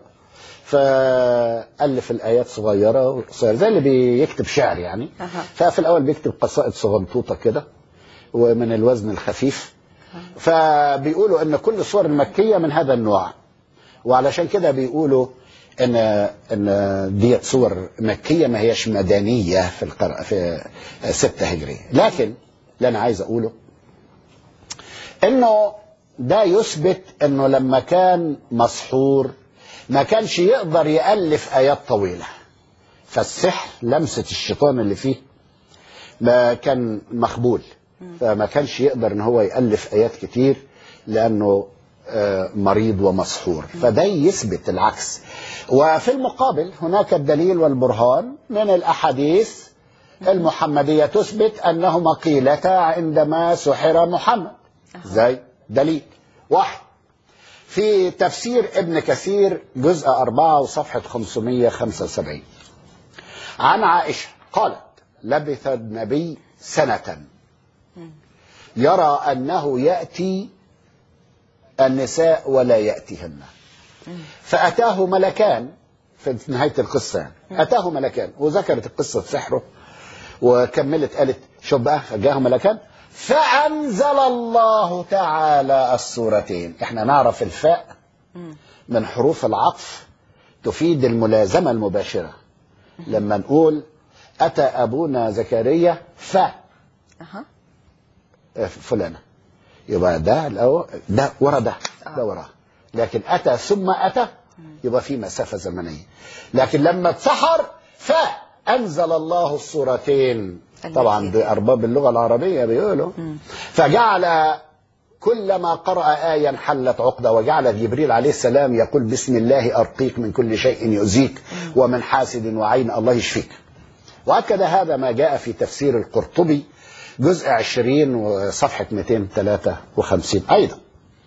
فالف الايات صغيره وقصيره زي اللي بيكتب شعر يعني أها. ففي الاول بيكتب قصائد صغنطوطه كده ومن الوزن الخفيف فبيقولوا ان كل الصور المكيه من هذا النوع وعلشان كده بيقولوا ان ان ديت صور مكيه ما هيش مدنيه في القرن في 6 هجريه لكن اللي انا عايز اقوله انه ده يثبت انه لما كان مسحور ما كانش يقدر يالف ايات طويله فالسحر لمسه الشيطان اللي فيه ما كان مخبول فما كانش يقدر ان هو يالف ايات كتير لانه آه، مريض ومسحور فده يثبت العكس وفي المقابل هناك الدليل والبرهان من الاحاديث المحمديه تثبت انهما قيلتا عندما سحر محمد زي دليل واحد في تفسير ابن كثير جزء أربعة وصفحة 575 عن عائشة قالت لبث النبي سنة يرى أنه يأتي النساء ولا يأتيهن فأتاه ملكان في نهاية القصة يعني أتاه ملكان وذكرت القصة سحره وكملت قالت شوف بقى فجاه ملكان فأنزل الله تعالى السورتين احنا نعرف الفاء من حروف العطف تفيد الملازمة المباشرة لما نقول أتى أبونا زكريا ف أها. فلانة يبقى ده الأول ده ورا ده ده وراه لكن أتى ثم أتى يبقى في مسافة زمنية لكن لما اتسحر فأنزل الله السورتين طبعا بأرباب اللغة العربية بيقولوا فجعل كلما قرأ آية حلت عقدة وجعل جبريل عليه السلام يقول بسم الله أرقيك من كل شيء يؤذيك ومن حاسد وعين الله يشفيك وأكد هذا ما جاء في تفسير القرطبي جزء 20 وصفحة 253 أيضا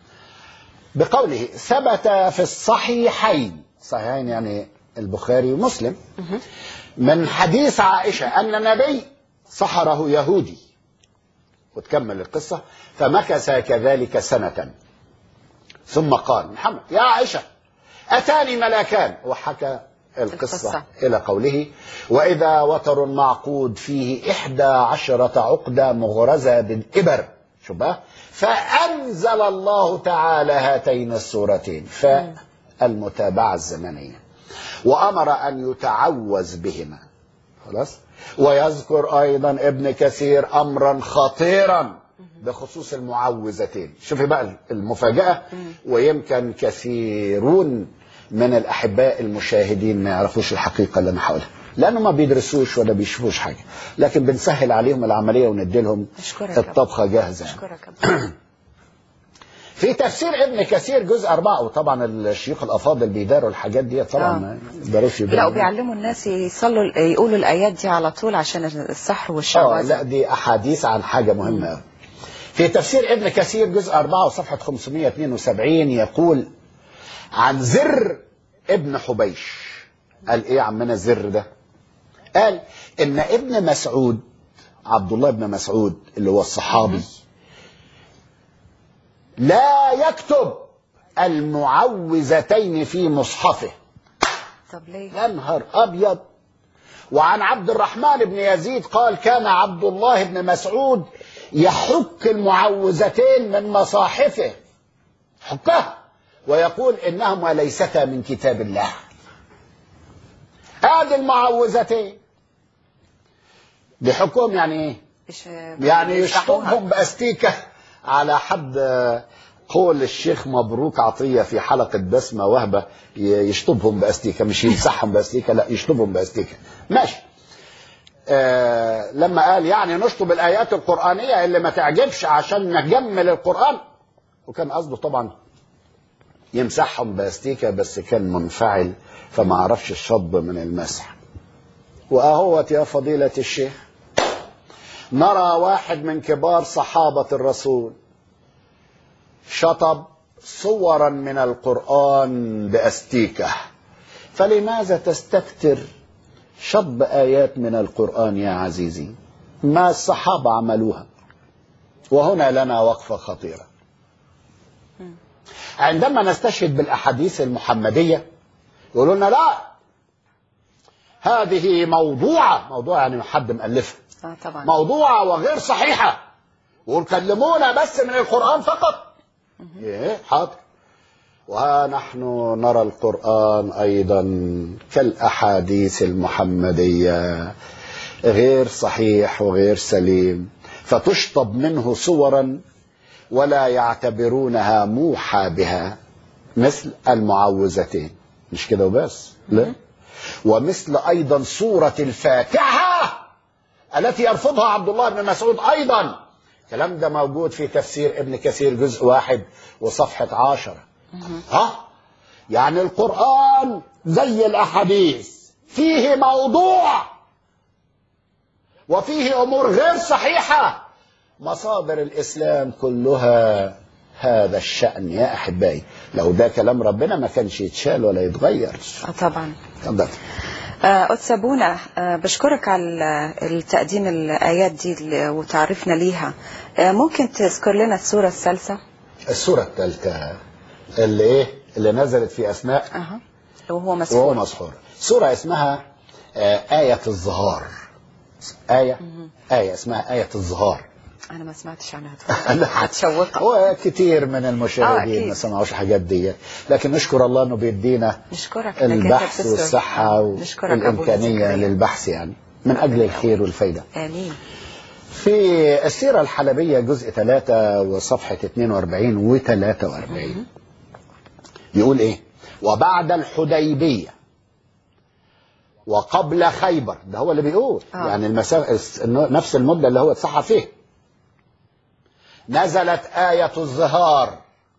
بقوله ثبت في الصحيحين صحيحين يعني البخاري ومسلم من حديث عائشة أن النبي سحره يهودي وتكمل القصة فمكث كذلك سنة ثم قال محمد يا عائشة أتاني ملاكان وحكى القصة, القصة. إلى قوله وإذا وتر معقود فيه إحدى عشرة عقدة مغرزة بالإبر شو بقى فأنزل الله تعالى هاتين السورتين فالمتابعة الزمنية وأمر أن يتعوذ بهما خلاص ويذكر أيضا ابن كثير أمرا خطيرا بخصوص المعوذتين شوفي بقى المفاجأة ويمكن كثيرون من الأحباء المشاهدين ما يعرفوش الحقيقة اللي أنا هقولها لانه ما بيدرسوش ولا بيشوفوش حاجه لكن بنسهل عليهم العمليه وندي لهم أشكرك يا الطبخه جاهزه أشكرك يا أبو. في تفسير ابن كثير جزء أربعة وطبعا الشيوخ الأفاضل بيداروا الحاجات دي طبعا آه. ما يقدروش لا يداروا وبيعلموا الناس يصلوا يقولوا الآيات دي على طول عشان السحر اه والشعوذة لا دي أحاديث عن حاجة مهمة أوي. في تفسير ابن كثير جزء أربعة وصفحة 572 يقول عن زر ابن حبيش قال إيه عمنا الزر ده قال إن ابن مسعود عبد الله بن مسعود اللي هو الصحابي لا يكتب المعوذتين في مصحفه طب ليه؟ يا نهار ابيض وعن عبد الرحمن بن يزيد قال كان عبد الله بن مسعود يحك المعوذتين من مصاحفه حكها ويقول انهما ليستا من كتاب الله هذه المعوذتين بحكم يعني ايه إيش يعني بيشرحوها؟ يشطبهم باستيكه على حد قول الشيخ مبروك عطيه في حلقه بسمه وهبه ي- يشطبهم باستيكه مش يمسحهم باستيكه لا يشطبهم باستيكه ماشي آه لما قال يعني نشطب الايات القرانيه اللي ما تعجبش عشان نجمل القران وكان قصده طبعا يمسحهم باستيكه بس كان منفعل فما عرفش الشطب من المسح واهوت يا فضيله الشيخ نرى واحد من كبار صحابة الرسول شطب صورا من القرآن بأستيكة فلماذا تستكتر شطب آيات من القرآن يا عزيزي ما الصحابة عملوها وهنا لنا وقفة خطيرة عندما نستشهد بالأحاديث المحمدية يقولوا لنا لا هذه موضوعة موضوع يعني حد مألفها اه طبعا موضوعة وغير صحيحة وكلمونا بس من القرآن فقط ايه حاضر ونحن نرى القرآن أيضا كالأحاديث المحمدية غير صحيح وغير سليم فتشطب منه صورا ولا يعتبرونها موحى بها مثل المعوذتين مش كده وبس لا ومثل أيضا سورة الفاتحة التي يرفضها عبد الله بن مسعود أيضا الكلام ده موجود في تفسير ابن كثير جزء واحد وصفحة عشرة ها يعني القرآن زي الأحاديث فيه موضوع وفيه أمور غير صحيحة مصادر الإسلام كلها هذا الشأن يا أحبائي لو ده كلام ربنا ما كانش يتشال ولا يتغير اه طبعا اتفضل. آه، أتسابونا آه، بشكرك على التقديم الآيات دي اللي- وتعرفنا ليها آه، ممكن تذكر لنا السورة الثالثة السورة الثالثة اللي ايه اللي نزلت في أثناء أها وهو وهو مسحور مسحور سورة اسمها آه، آية الظهار آية آية اسمها آية الظهار أنا ما سمعتش عنها لا. هتشوقك هو كتير من آه، المشاهدين أكيد. ما سمعوش الحاجات دي لكن نشكر الله انه بيدينا نشكرك إنك أنت البحث بتذكر. والصحة نشكرك أبونا والإمكانية زكريا. للبحث يعني من أجل الخير والفايدة آمين في السيرة الحلبية جزء 3 وصفحة 42 و 43 يقول ايه وبعد الحديبية وقبل خيبر ده هو اللي بيقول آه. يعني المسافة نفس المدة اللي هو اتسحى فيها نزلت آية الظهار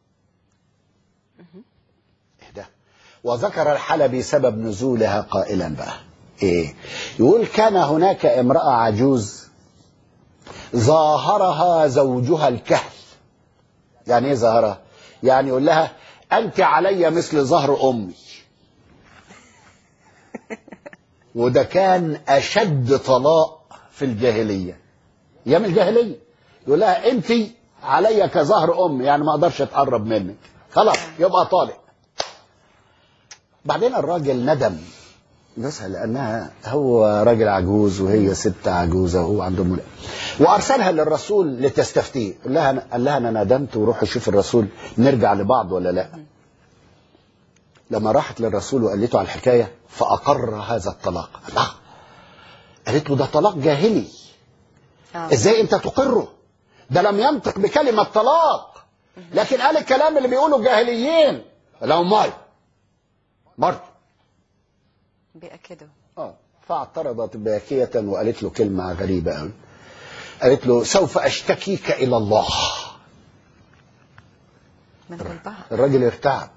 ايه ده وذكر الحلبي سبب نزولها قائلا بقى ايه يقول كان هناك امرأة عجوز ظاهرها زوجها الكهل يعني ايه ظاهرها يعني يقول لها انت علي مثل ظهر امي وده كان اشد طلاق في الجاهليه ايام الجاهليه يقول لها انت علي كظهر امي يعني ما اقدرش اتقرب منك خلاص يبقى طالق بعدين الراجل ندم جوزها لانها هو راجل عجوز وهي ست عجوزه وهو عنده ملك وارسلها للرسول لتستفتيه قال لها قال لها انا ندمت وروح اشوف الرسول نرجع لبعض ولا لا لما راحت للرسول وقالته على الحكايه فاقر هذا الطلاق الله قالت له ده طلاق جاهلي آه. ازاي انت تقره ده لم ينطق بكلمه طلاق لكن قال الكلام اللي بيقوله الجاهليين لا امال برضه بيأكدوا اه فاعترضت باكية وقالت له كلمة غريبة قوي قالت له سوف أشتكيك إلى الله من قلبها الراجل ارتعب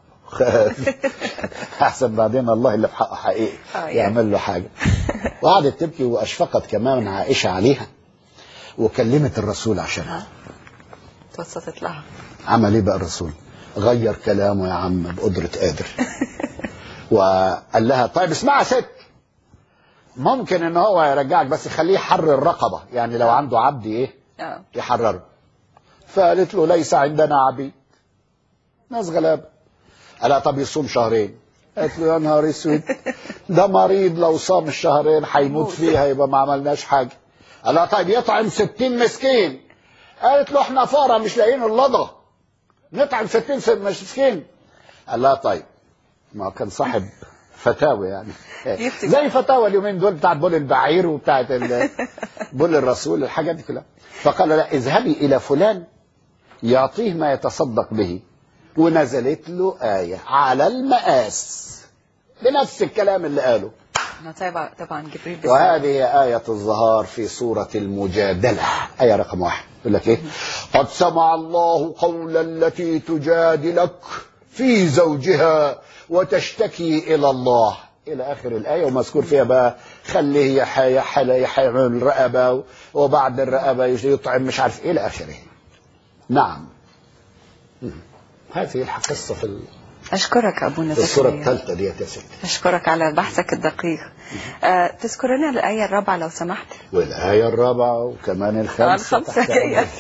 احسن بعدين الله اللي في حقه حقيقي آه، يعني. يعمل له حاجه وقعدت تبكي واشفقت كمان عائشه عليها وكلمت الرسول عشانها توسطت لها عمل ايه بقى الرسول غير كلامه يا عم بقدره قادر وقال لها طيب اسمعي يا ست ممكن ان هو يرجعك بس خليه يحرر الرقبه يعني لو عنده عبد ايه اه يحرره فقالت له ليس عندنا عبيد ناس غلابه قال لها طب يصوم شهرين قالت له يا نهار اسود ده مريض لو صام الشهرين هيموت فيها يبقى ما عملناش حاجه قال لها طيب يطعم ستين مسكين قالت له احنا فقراء مش لاقيين اللضا نطعم ستين مسكين قال لها طيب ما هو كان صاحب فتاوى يعني يفتي زي فتاوى اليومين دول بتاعت بول البعير وبتاعت ال- بول الرسول الحاجات دي كلها فقال لا اذهبي الى فلان يعطيه ما يتصدق به ونزلت له آية على المقاس بنفس الكلام اللي قاله ما طبعا طبعا جبريل بيسمع. وهذه هي آية الظهار في سورة المجادلة آية رقم واحد يقول لك إيه قد سمع الله قول التي تجادلك في زوجها وتشتكي إلى الله إلى آخر الآية ومذكور فيها بقى خليه يحيى يحيى يحيى رقبة وبعد الرقبة يطعم مش عارف إيه إلى آخره نعم مم. هذه القصة في ال- أشكرك أبونا في السورة زكريا الثالثة ديت يا ستي أشكرك على بحثك الدقيق آه تذكر لنا الآية الرابعة لو سمحت والآية الرابعة وكمان الخامسة الخمسة تحت جاية. أمرك.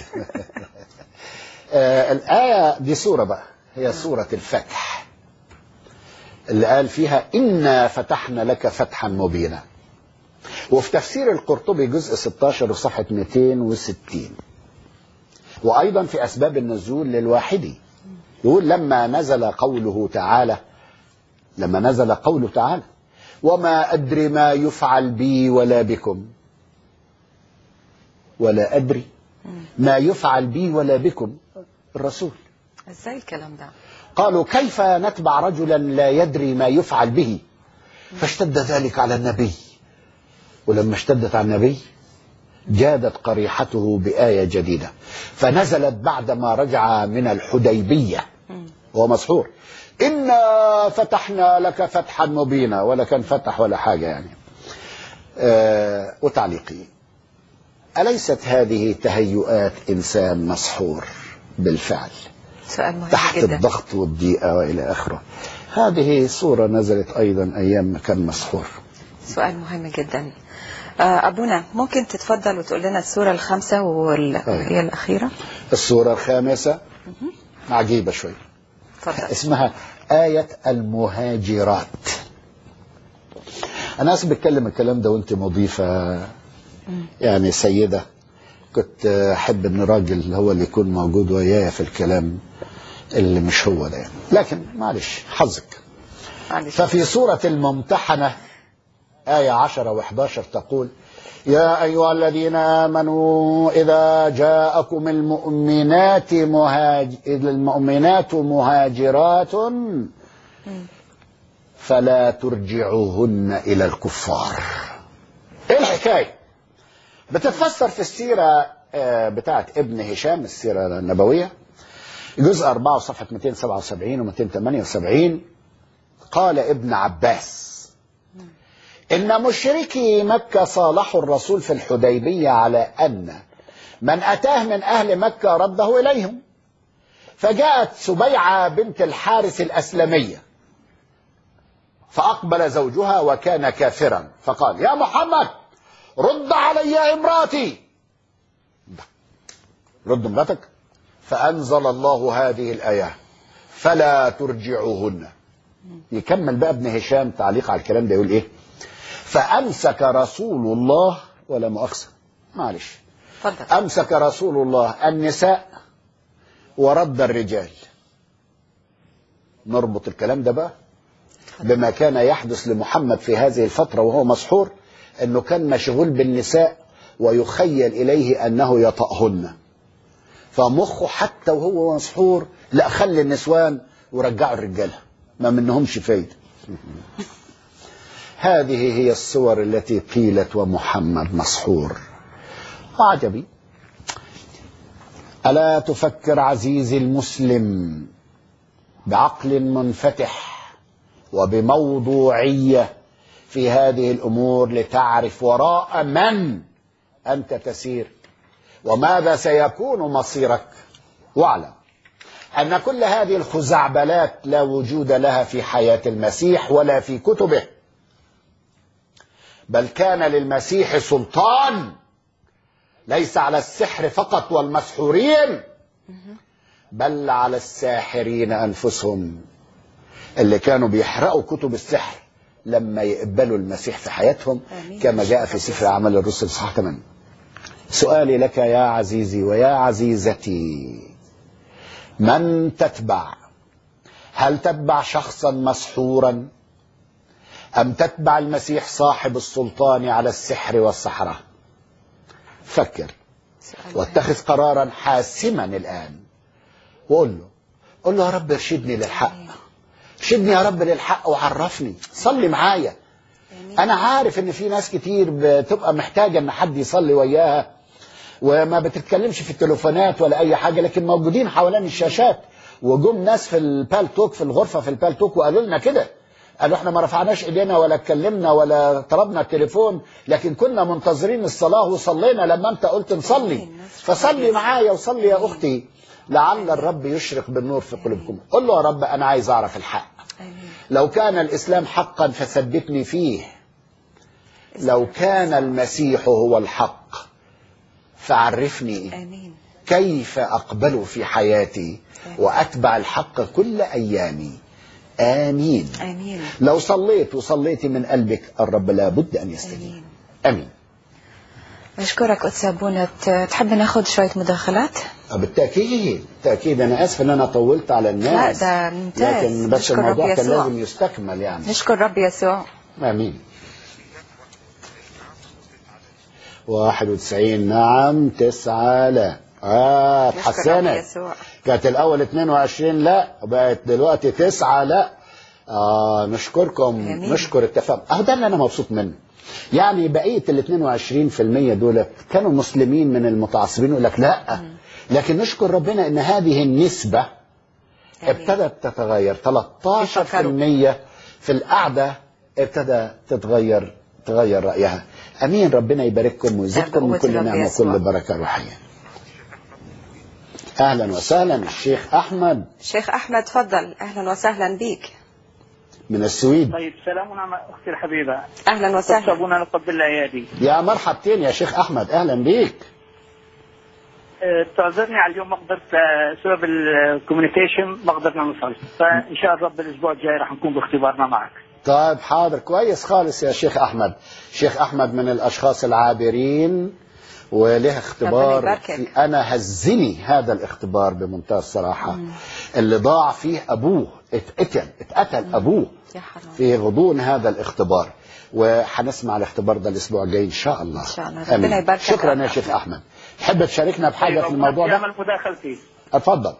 آه، الآية دي سورة بقى هي سورة الفتح اللي قال فيها إنا فتحنا لك فتحا مبينا وفي تفسير القرطبي جزء 16 وصفحة 260 وأيضا في أسباب النزول للواحدي يقول لما نزل قوله تعالى لما نزل قوله تعالى وما أدري ما يفعل بي ولا بكم ولا أدري ما يفعل بي ولا بكم الرسول إزاي الكلام ده قالوا كيف نتبع رجلا لا يدري ما يفعل به فاشتد ذلك على النبي ولما اشتدت على النبي جادت قريحته بآية جديدة فنزلت بعدما رجع من الحديبية وهو مسحور إنا فتحنا لك فتحا مبينا ولا كان فتح ولا حاجة يعني آه وتعليقي أليست هذه تهيؤات إنسان مسحور بالفعل سؤال مهم تحت جدا الضغط والضيقة وإلى آخره هذه صورة نزلت أيضا أيام ما كان مسحور سؤال مهم جدا آه أبونا ممكن تتفضل وتقول لنا السورة الخامسة وهي الأخيرة الصورة الخامسة عجيبة شوي تفضل اسمها آية المهاجرات أنا أسف بتكلم الكلام ده وأنت مضيفة يعني سيدة كنت أحب إن راجل هو اللي يكون موجود ويايا في الكلام اللي مش هو ده يعني. لكن معلش حظك معلش ففي سورة الممتحنة آية 10 و11 تقول يا أيها الذين آمنوا إذا جاءكم المؤمنات مهاج... المؤمنات مهاجرات فلا ترجعوهن إلى الكفار إيه الحكاية بتتفسر في السيرة آه، بتاعت ابن هشام السيرة النبوية جزء 4 صفحة 277 و 278 قال ابن عباس إن مشركي مكة صالحوا الرسول في الحديبية على أن من أتاه من أهل مكة رده إليهم فجاءت سبيعة بنت الحارث الأسلمية فأقبل زوجها وكان كافرا فقال يا محمد رد علي امرأتي رد امرأتك فأنزل الله هذه الآية فلا ترجعوهن يكمل بقى ابن هشام تعليق على الكلام ده يقول ايه فأمسك رسول الله ولا مؤاخذة معلش تفضل أمسك رسول الله النساء ورد الرجال نربط الكلام ده بقى بما كان يحدث لمحمد في هذه الفترة وهو مسحور أنه كان مشغول بالنساء ويخيل إليه أنه يطأهن فمخه حتى وهو مسحور لا خلي النسوان ورجعوا الرجالة ما منهمش فايدة هذه هي الصور التي قيلت ومحمد مسحور وعجبي ألا تفكر عزيزي المسلم بعقل منفتح وبموضوعية في هذه الأمور لتعرف وراء من أنت تسير وماذا سيكون مصيرك واعلم أن كل هذه الخزعبلات لا وجود لها في حياة المسيح ولا في كتبه بل كان للمسيح سلطان ليس على السحر فقط والمسحورين بل على الساحرين أنفسهم اللي كانوا بيحرقوا كتب السحر لما يقبلوا المسيح في حياتهم آمين. كما جاء في سفر أعمال الرسل صح 8 سؤالي لك يا عزيزي ويا عزيزتي من تتبع هل تتبع شخصا مسحورا أم تتبع المسيح صاحب السلطان على السحر والسحرة فكر سؤال واتخذ قرارا حاسما الآن وقول له قول له يا رب ارشدني للحق ارشدني يا رب للحق وعرفني صلي معايا آمين. انا عارف ان في ناس كتير بتبقى محتاجه ان حد يصلي وياها وما بتتكلمش في التليفونات ولا اي حاجه لكن موجودين حوالين الشاشات وجم ناس في البالتوك في الغرفه في البالتوك وقالوا لنا كده قالوا احنا ما رفعناش ايدينا ولا اتكلمنا ولا طلبنا التليفون لكن كنا منتظرين الصلاه وصلينا لما انت قلت نصلي فصلي معايا وصلي يا اختي لعل الرب يشرق بالنور في قلوبكم قل له يا رب انا عايز اعرف الحق آمين. لو كان الإسلام حقا فثبتني فيه لو كان المسيح هو الحق فعرفني آمين كيف أقبل في حياتي وأتبع الحق كل أيامي آمين آمين لو صليت وصليتي من قلبك الرب لابد أن يستجيب آمين آمين أشكرك أستاذ بونة تحب ناخذ شوية مداخلات؟ بالتأكيد بالتأكيد أنا آسف إن أنا طولت على الناس لا، ده ممتاز. لكن بس نشكر الموضوع رب كان يسوع. لازم يستكمل يعني نشكر رب يسوع آمين 91 نعم تسعة لا اه نشكر رب اتحسنت يسوع كانت الأول 22 لا بقت دلوقتي تسعة لا آه نشكركم جميل. نشكر التفاهم أهو ده اللي أنا مبسوط منه يعني بقية ال 22% دول كانوا مسلمين من المتعصبين يقول لك لا لكن نشكر ربنا ان هذه النسبة آمين. ابتدت تتغير 13% يفكروا. في القعدة ابتدى تتغير تغير رأيها أمين ربنا يبارككم ويزيدكم من بقوة كل الرب نعمة يسوع. وكل بركة روحية أهلا وسهلا الشيخ أحمد شيخ أحمد تفضل أهلا وسهلا بيك من السويد طيب سلام ونعم اختي الحبيبه أهلا وسهلا ابونا نقبل الايادي يا مرحبتين يا شيخ أحمد أهلا بيك أه، تعذرني على اليوم ما قدرت أه، بسبب الكوميونيكيشن ما قدرنا نوصل فان شاء الله الاسبوع الجاي راح نكون باختبارنا معك طيب حاضر كويس خالص يا شيخ أحمد شيخ أحمد من الأشخاص العابرين وله اختبار ربنا يباركك. في أنا هزني هذا الاختبار بمنتهى الصراحة اللي ضاع فيه أبوه اتقتل اتقتل أبوه يا حرام في غضون هذا الاختبار وهنسمع الاختبار ده الاسبوع الجاي ان شاء الله إن شاء الله. ربنا آمين. يباركك شكرا يا يا شيخ احمد تحب تشاركنا بحاجه في الموضوع ده يعمل مداخلتي اتفضل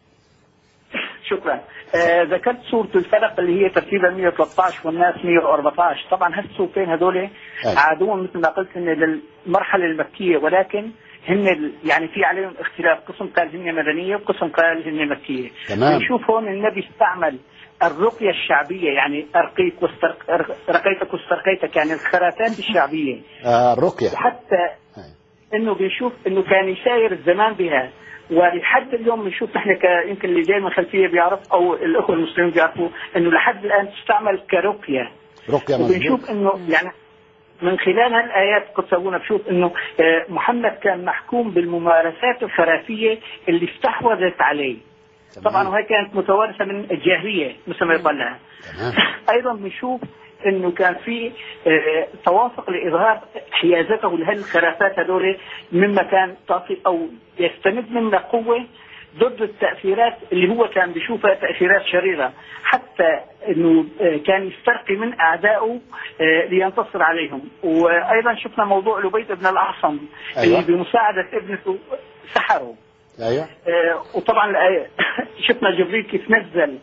شكرا آه ذكرت صورة الفلق اللي هي ترتيبها 113 والناس 114 طبعا هالصورتين هذول أيوة. عادون مثل ما قلت إن للمرحلة المكية ولكن هن ال- يعني في عليهم اختلاف قسم قال هن مدنية وقسم قال هن مكية تمام. نشوف هون النبي استعمل الرقية الشعبية يعني أرقيك واسترق... أر- رقيتك واسترقيتك يعني الخرافات الشعبية آه الرقيه وحتى أيوة. انه بيشوف انه كان يساير الزمان بها ولحد اليوم بنشوف نحن ك- يمكن اللي جاي من خلفيه بيعرف او الاخوه المسلمين بيعرفوا انه لحد الان تستعمل كرقيه رقيه مظبوط وبنشوف انه يعني من خلال هالايات قد سوونا بشوف انه آه، محمد كان محكوم بالممارسات الخرافيه اللي استحوذت عليه طبعا وهي كانت متوارثه من الجاهليه مثل ما يقال لها تمام. ايضا بنشوف انه كان في آه، توافق لاظهار حيازته لهالخرافات هذول مما كان تعطي او يستمد منا قوه ضد التاثيرات اللي هو كان بيشوفها تاثيرات شريره حتى انه آه، كان يسترقي من اعدائه آه، لينتصر عليهم وايضا شفنا موضوع لبيد بن الاعصم أيوة. اللي بمساعده ابنته سحره ايوه آه، وطبعا الآية- شفنا جبريل كيف نزل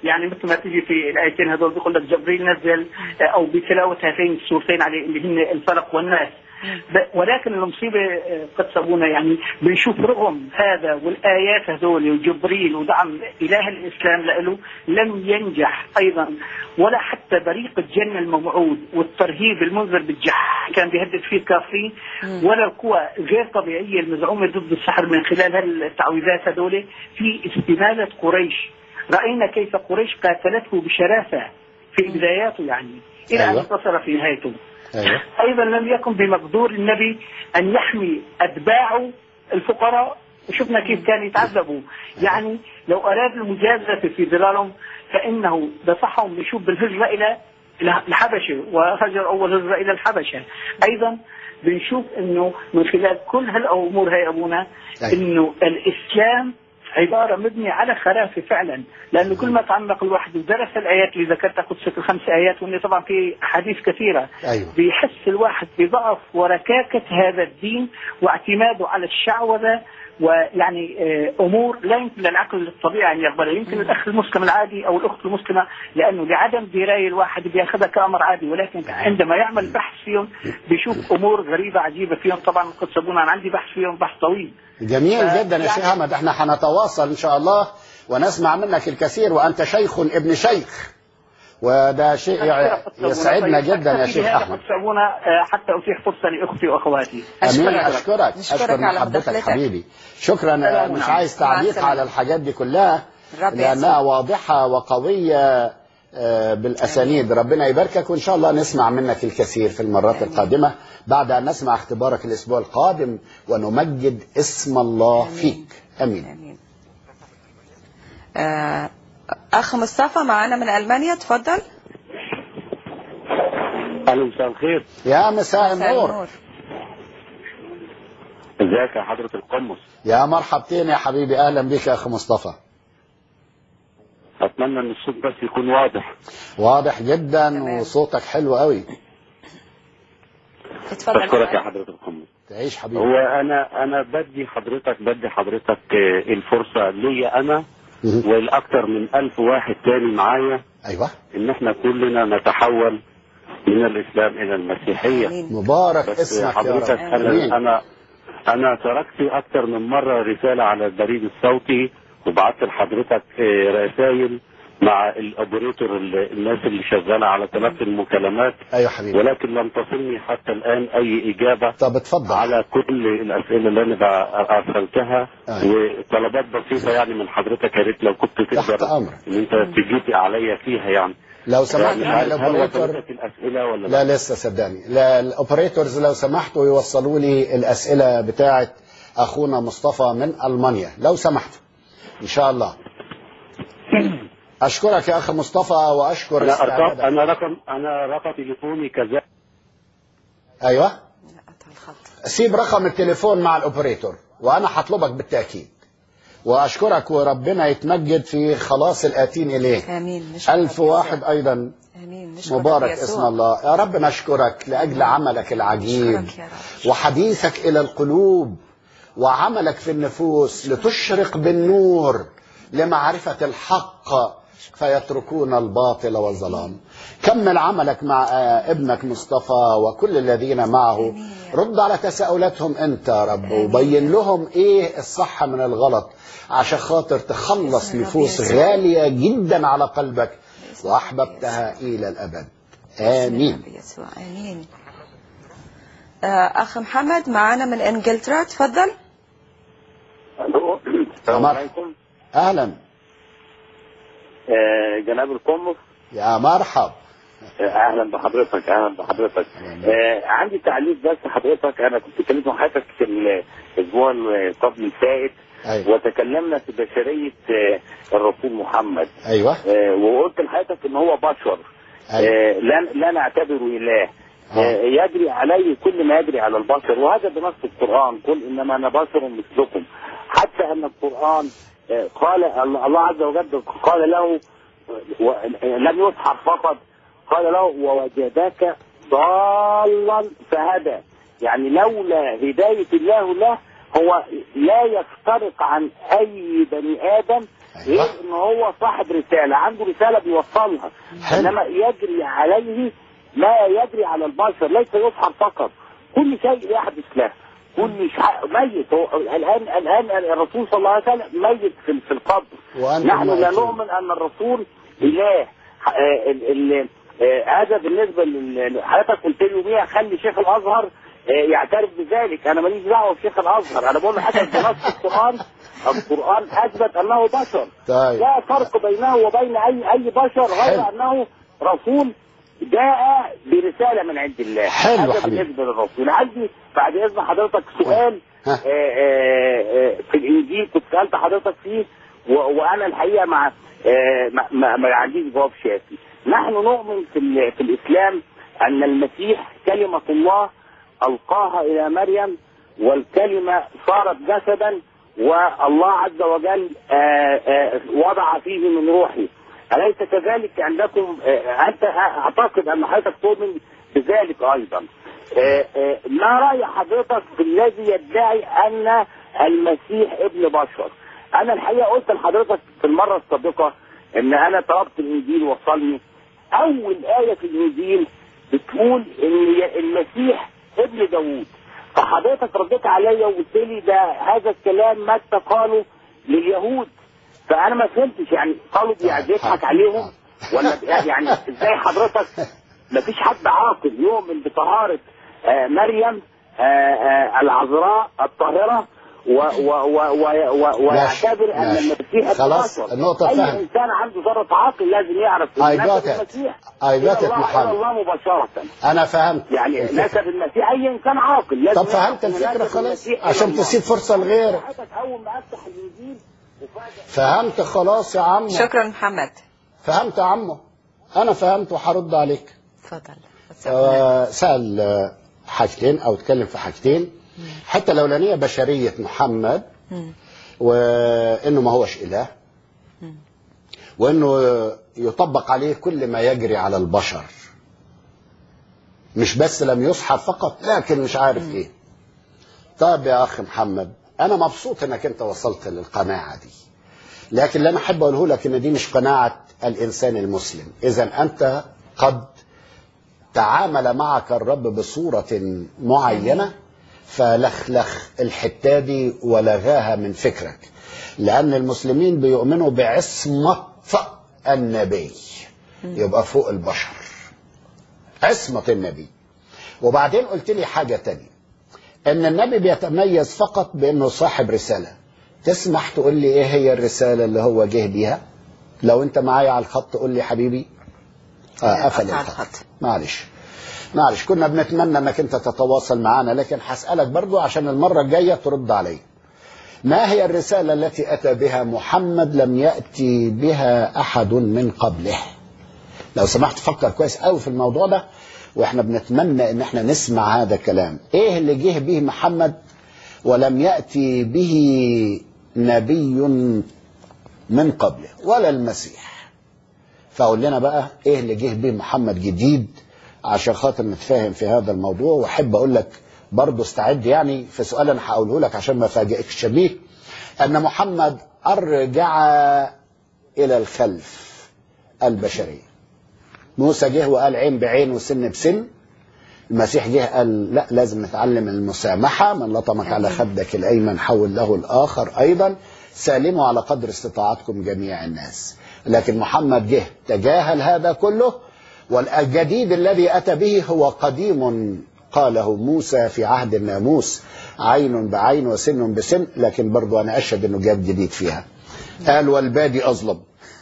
يعني مثل ما تيجي في الايتين هذول بيقول لك جبريل نزل آه، او بتلاوه هاتين السورتين عليه اللي هن الفلق والناس ب- ولكن المصيبه آه، قد سبونا يعني بنشوف رغم هذا والايات هذول وجبريل ودعم اله الاسلام له لم ينجح ايضا ولا حتى بريق الجنه الموعود والترهيب المنذر بالجح كان بيهدد فيه الكافرين ولا القوى غير طبيعيه المزعومه ضد السحر من خلال هالتعويذات هذول في استماله قريش راينا كيف قريش قاتلته بشراسه في بداياته يعني الى ان أيوة. انتصر في نهايته ايوه ايضا لم يكن بمقدور النبي ان يحمي اتباعه الفقراء وشفنا كيف كانوا يتعذبوا يعني لو اراد المجازفه في ظلالهم فانه نصحهم بشوف بالهجره الى إلى الحبشه وهجر اول هجره الى الحبشه ايضا بنشوف انه من خلال كل هالامور هي ابونا أيوة. انه الاسلام عبارة مبنية على خرافة فعلا لأنه كل ما تعمق الواحد ودرس الآيات اللي ذكرتها قدسة الخمس آيات وإن طبعا في أحاديث كثيرة ايوه بيحس الواحد بضعف وركاكة هذا الدين واعتماده على الشعوذة ويعني آه، امور لا يمكن للعقل الطبيعي ان يقبلها، يمكن الاخ المسلم العادي او الاخت المسلمه لانه لعدم درايه الواحد بياخذها كامر عادي ولكن عندما يعمل بحث فيهم بيشوف امور غريبه عجيبه فيهم طبعا قد سبونا انا عندي بحث فيهم بحث طويل. جميل ف- جدا يا يعني- شيخ احمد احنا هنتواصل ان شاء الله ونسمع منك الكثير وانت شيخ ابن شيخ وده شيء يع- يسعدنا جدا يا شيخ احمد سابونا حتى اتيح فرصه لاختي واخواتي. امين أشكرك. اشكرك نشكرك اشكر على محبتك مداخلتك. حبيبي شكرا سلام مش ونعم. عايز مع تعليق السلامة. على الحاجات دي كلها رب لانها يسوع. واضحه وقويه آه، بالاسانيد ربنا يباركك وان شاء الله نسمع منك الكثير في المرات القادمه بعد ان نسمع اختبارك الاسبوع القادم ونمجد اسم الله فيك امين آمين. آه، أخ مصطفى معنا من ألمانيا تفضل الو مساء الخير يا مساء مساء النور النور. ازيك يا حضره القمص يا مرحبتين يا حبيبي اهلا بك يا اخ مصطفى اتمنى ان الصوت بس يكون واضح واضح جدا تمام. وصوتك حلو قوي اتفضل بشكرك يا سؤال. حضره القمص تعيش حبيبي هو انا انا بدي حضرتك بدي حضرتك آه، الفرصه ليا انا مهم. والاكثر من ألف واحد تاني معايا ايوه ان احنا كلنا نتحول من الاسلام الى المسيحيه آمين. مبارك بس اسمك يا حضرتك رب امين انا انا انا تركت اكتر من مره رساله على البريد الصوتي وبعت لحضرتك آه، رسائل مع الاوبريتور ال- الناس اللي شغاله على تلقي المكالمات ايوه حبيبي ولكن لم تصلني حتى الان اي اجابه طب اتفضل على كل الاسئله اللي انا بقى- ارسلتها أيوة. وطلبات بسيطه يعني من حضرتك يا ريت لو كنت تحت تقدر امرك ان انت تجيب عليا فيها يعني لو سمحت مش مع عارف هل الاوبريتور وصلتك الاسئله ولا لا لسه صدقني لا الاوبريتورز لو سمحتوا يوصلوا لي الاسئله بتاعه اخونا مصطفى من المانيا لو سمحتوا ان شاء الله اشكرك يا اخ مصطفى واشكر انا ارقام استعدادك انا رقم انا رقم تليفوني كذا ايوه لا، قطع الخط. سيب رقم التليفون مع الاوبريتور وانا هطلبك بالتاكيد واشكرك وربنا يتمجد في خلاص الاتين اليه آمين نشكرك الف يا واحد يسوع. ايضا آمين نشكرك مبارك يا اسم يسوع. الله يا رب نشكرك لاجل عملك العجيب نشكرك يا رب. وحديثك الى القلوب وعملك في النفوس لتشرق بالنور لمعرفه الحق فيتركون الباطل والظلام كمل عملك مع آه، ابنك مصطفى وكل الذين معه رد على تساؤلاتهم انت يا رب وبين لهم ايه الصح من الغلط عشان خاطر تخلص باسم الرب نفوس يسوع. غاليه جدا على قلبك باسم الرب واحببتها الى الابد باسم امين الرب يسوع آمين آه، أخ محمد معنا من إنجلترا تفضل الو السلام مرحبا. عليكم اهلا آه، جناب القمص يا مرحب آه، اهلا بحضرتك اهلا بحضرتك آه، عندي تعليق بس حضرتك انا كنت اتكلمت مع حضرتك في الاسبوع اللي قبل الفائت ايوه وتكلمنا في بشريه آه، الرسول محمد ايوه آه، وقلت لحضرتك ان هو بشر ايوه آه، لا لا نعتبره اله آه. آه، يجري عليه كل ما يجري على البشر وهذا بنص القرآن قل إنما أنا بشر مثلكم حتى أن القرآن آه، قال الله عز وجل قال له و- لم يسحر فقط قال له ووجدك ضالا فهدى يعني لولا هداية الله له هو لا يفترق عن اي بني ادم غير أيوة. ان هو صاحب رساله عنده رساله بيوصلها حلو. انما يجري عليه ما يجري على البشر ليس يسحر فقط كل شيء يحدث له كل شيء ميت هو الان الان الرسول صلى الله عليه وسلم ميت في في القبر وأنتم نحن لا ميتون. نؤمن ان الرسول اله آه، ال- ال- آه، هذا بالنسبه لل- حضرتك قلت لي يوميها خلي شيخ الازهر آه، يعترف بذلك انا ماليش دعوه بشيخ الازهر انا بقول لحضرتك بنص القران القران اثبت انه بشر طيب لا فرق بينه وبين اي اي بشر غير حلو. انه رسول جاء برساله من عند الله حلو هذا حبيبي. بالنسبه للرسول عندي بعد اذن حضرتك سؤال ها. آه، آه، آه، في الانجيل كنت سالت حضرتك فيه و- وانا الحقيقه مع آه، ما, ما, ما عنديش جواب شافي نحن نؤمن في, ال- في الاسلام ان المسيح كلمه الله القاها الى مريم والكلمه صارت جسدا والله عز وجل آه، آه، وضع فيه من روحه أليس كذلك عندكم آه، أنت أعتقد أن حضرتك تؤمن بذلك أيضا آه، آه، ما رأي حضرتك في الذي يدعي أن المسيح ابن بشر أنا الحقيقة قلت لحضرتك في المرة السابقة أن أنا طلبت الإنجيل وصلني أول آية في الإنجيل بتقول أن المسيح ابن داوود فحضرتك رديت عليا وقلت لي ده هذا الكلام متى قاله لليهود فانا ما فهمتش يعني قالوا بيضحك عليهم ولا يعني ازاي حضرتك ما فيش حد عاقل يؤمن بطهاره آه، مريم آه، آه، العذراء الطاهره و و و و و ويعتبر ان ماشي. المسيح ابن خلاص، بشر. النقطة اي فهمت. انسان عنده ذره عقل لازم يعرف I إن got نسب it. المسيح I إلى got it الله- محمد. إلى الله مباشره أنا فهمت يعني الفكرة. نسب المسيح اي انسان عاقل لازم طب فهمت يعرف إن الفكرة نسب خلاص المسيح إلى عشان الله. تسيب فرصة لغيرك حضرتك اول ما افتح الانجيل وفاجئ فهمت خلاص يا عمو شكرا محمد فهمت يا عمو أنا فهمت وهرد عليك تفضل آه، سأل آه، حاجتين أو اتكلم في حاجتين حتى الأولانية بشرية محمد مم. وإنه ما هوش إله مم. وإنه يطبق عليه كل ما يجري على البشر مش بس لم يصحى فقط لكن مش عارف إيه طيب يا أخي محمد أنا مبسوط إنك أنت وصلت للقناعة دي لكن اللي أنا أحب أقوله لك إن دي مش قناعة الإنسان المسلم إذا أنت قد تعامل معك الرب بصورة معينة فلخلخ الحتة دي ولغاها من فكرك لأن المسلمين بيؤمنوا بعصمة النبي يبقى فوق البشر عصمة النبي وبعدين قلت لي حاجة تانية ان النبي بيتميز فقط بانه صاحب رسالة تسمح تقول لي ايه هي الرسالة اللي هو جه بيها لو انت معايا على الخط قول لي حبيبي اه قفل قطع الخط الخط. معلش معلش كنا بنتمنى انك انت تتواصل معنا لكن هسألك برضو عشان المرة الجاية ترد علي ما هي الرسالة التي أتى بها محمد لم يأتي بها أحد من قبله لو سمحت فكر كويس قوي في الموضوع ده واحنا بنتمنى ان احنا نسمع هذا الكلام ايه اللي جه به محمد ولم يأتي به نبي من قبله ولا المسيح فقول لنا بقى ايه اللي جه به محمد جديد عشان خاطر نتفاهم في هذا الموضوع واحب اقول لك برضه استعد يعني في سؤال انا هقوله لك عشان ما افاجئكش شبيه ان محمد ارجع الى الخلف البشريه موسى جه وقال عين بعين وسن بسن المسيح جه قال لا لازم نتعلم المسامحة من لطمك على خدك الأيمن حول له الآخر أيضا سالموا على قدر استطاعتكم جميع الناس لكن محمد جه تجاهل هذا كله والجديد الذي أتى به هو قديم قاله موسى في عهد الناموس عين بعين وسن بسن لكن برضو أنا أشهد أنه جاب جديد فيها قال والبادي أظلم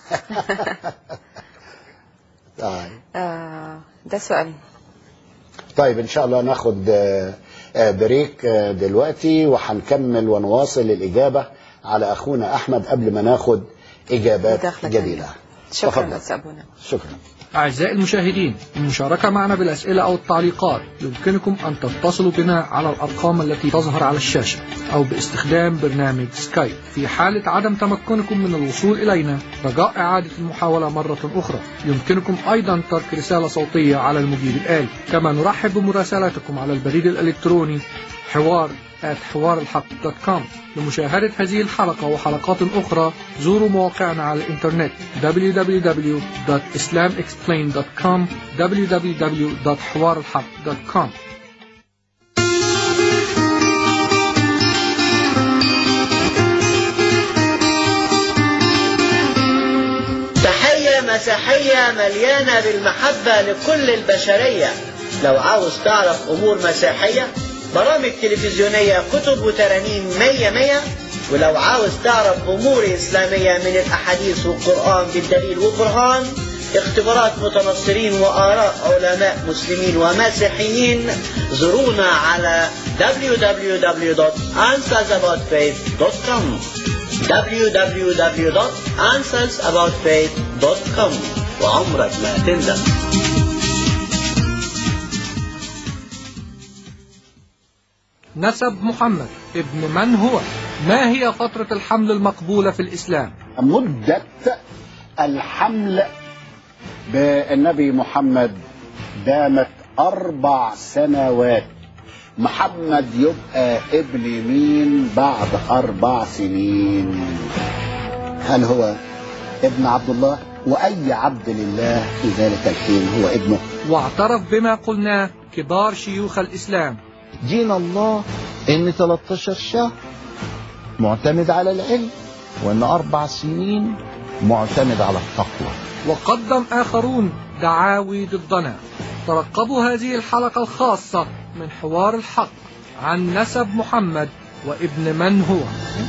طيب آه ده سؤال طيب ان شاء الله ناخد آه، آه، بريك آه، دلوقتي وهنكمل ونواصل الاجابه على اخونا احمد قبل ما ناخد اجابات مداخلة جديده تانية. شكرا تفضل. أستاذ أبونا شكرا أعزائي المشاهدين المشاركة معنا بالأسئلة أو التعليقات يمكنكم أن تتصلوا بنا على الأرقام التي تظهر على الشاشة أو باستخدام برنامج سكايب في حالة عدم تمكنكم من الوصول إلينا رجاء إعادة المحاولة مرة أخرى يمكنكم أيضا ترك رسالة صوتية على المجيب الآلي كما نرحب بمراسلاتكم على البريد الإلكتروني حوار حوار الحق دوت كوم لمشاهدة هذه الحلقة وحلقات أخرى زوروا مواقعنا على الإنترنت www.islamexplained.com www.حوارالحق.com تحية مسيحية مليانة بالمحبة لكل البشرية لو عاوز تعرف أمور مسيحية برامج تلفزيونية كتب وترانيم مية مية ولو عاوز تعرف أمور إسلامية من الأحاديث والقرآن بالدليل والبرهان اختبارات متنصرين وآراء علماء مسلمين ومسيحيين زورونا على www.answersaboutfaith.com www.answersaboutfaith.com وعمرك ما تندم نسب محمد ابن من هو ما هي فترة الحمل المقبولة في الإسلام مدة الحمل بالنبي محمد دامت أربع سنوات محمد يبقى ابن مين بعد أربع سنين هل هو ابن عبد الله وأي عبد لله في ذلك الحين هو ابنه واعترف بما قلناه كبار شيوخ الإسلام دين الله ان 13 شهر معتمد على العلم وان اربع سنين معتمد على التقوى وقدم آخرون دعاوي ضدنا ترقبوا هذه الحلقة الخاصة من حوار الحق عن نسب محمد وابن من هو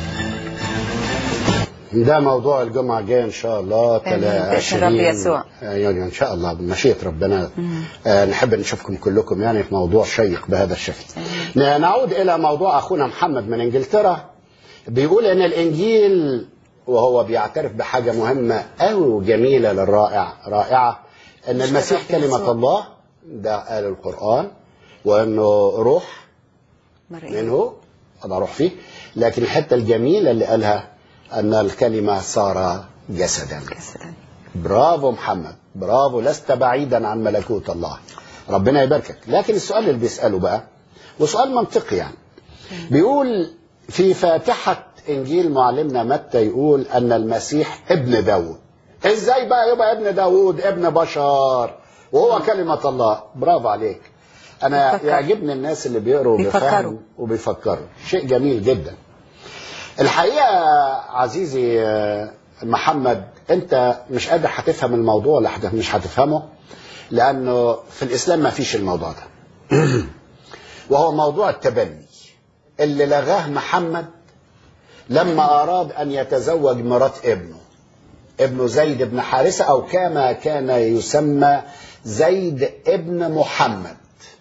ده موضوع الجمعة الجاية إن شاء الله آمين. تلا بإذن عشرين رب يسوع. آه، يعني إن شاء الله بمشيئة ربنا آه نحب نشوفكم كلكم يعني في موضوع شيق بهذا الشكل ن- نعود إلى موضوع أخونا محمد من إنجلترا بيقول إن الإنجيل وهو بيعترف بحاجة مهمة أوي وجميلة للرائع رائعة إن المسيح رب كلمة يسوع. الله ده قال القرآن وإنه روح مرئي منه أنا أروح فيه لكن الحتة الجميلة اللي قالها أن الكلمة صار جسدا جسدا برافو محمد برافو لست بعيدا عن ملكوت الله ربنا يباركك لكن السؤال اللي بيسأله بقى وسؤال منطقي يعني بيقول في فاتحة إنجيل معلمنا متى يقول أن المسيح ابن داود إزاي بقى يبقى ابن داود ابن بشر وهو كلمة الله برافو عليك أنا بيفكر. يعجبني الناس اللي بيقروا بيفكروا. بفهم وبيفكروا شيء جميل جدا الحقيقة عزيزي آه، محمد انت مش قادر هتفهم الموضوع ولا هت- مش هتفهمه لانه في الاسلام ما فيش الموضوع ده وهو موضوع التبني اللي لغاه محمد لما اراد ان يتزوج مرات ابنه ابن زيد بن حارثة او كما كان يسمى زيد ابن محمد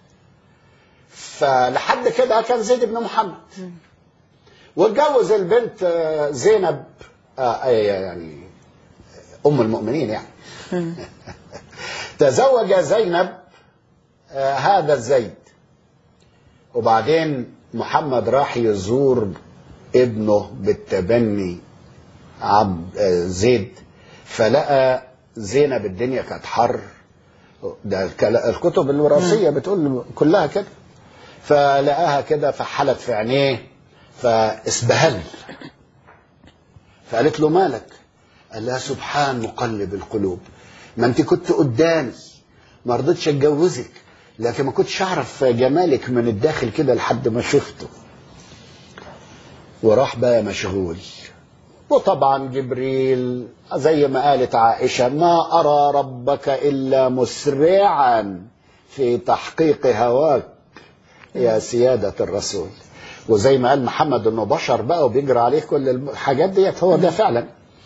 فلحد كده كان زيد بن محمد واتجوز البنت آه، زينب آه، أي يعني ام المؤمنين يعني تزوج زينب آه، هذا الزيد وبعدين محمد راح يزور ابنه بالتبني عبد آه، زيد فلقى زينب الدنيا كانت حر ده الكلا- الكتب الوراثيه بتقول كلها كده فلقاها كده فحلت في عينيه فاسبهل فقالت له مالك قال لها سبحان مقلب القلوب ما انت كنت قدامي ما رضيتش اتجوزك لكن ما كنتش اعرف جمالك من الداخل كده لحد ما شفته وراح بقى مشغول وطبعا جبريل زي ما قالت عائشة ما أرى ربك إلا مسرعا في تحقيق هواك يا سيادة الرسول وزي ما قال محمد انه بشر بقى وبيجري عليه كل الحاجات ديت هو ده فعلا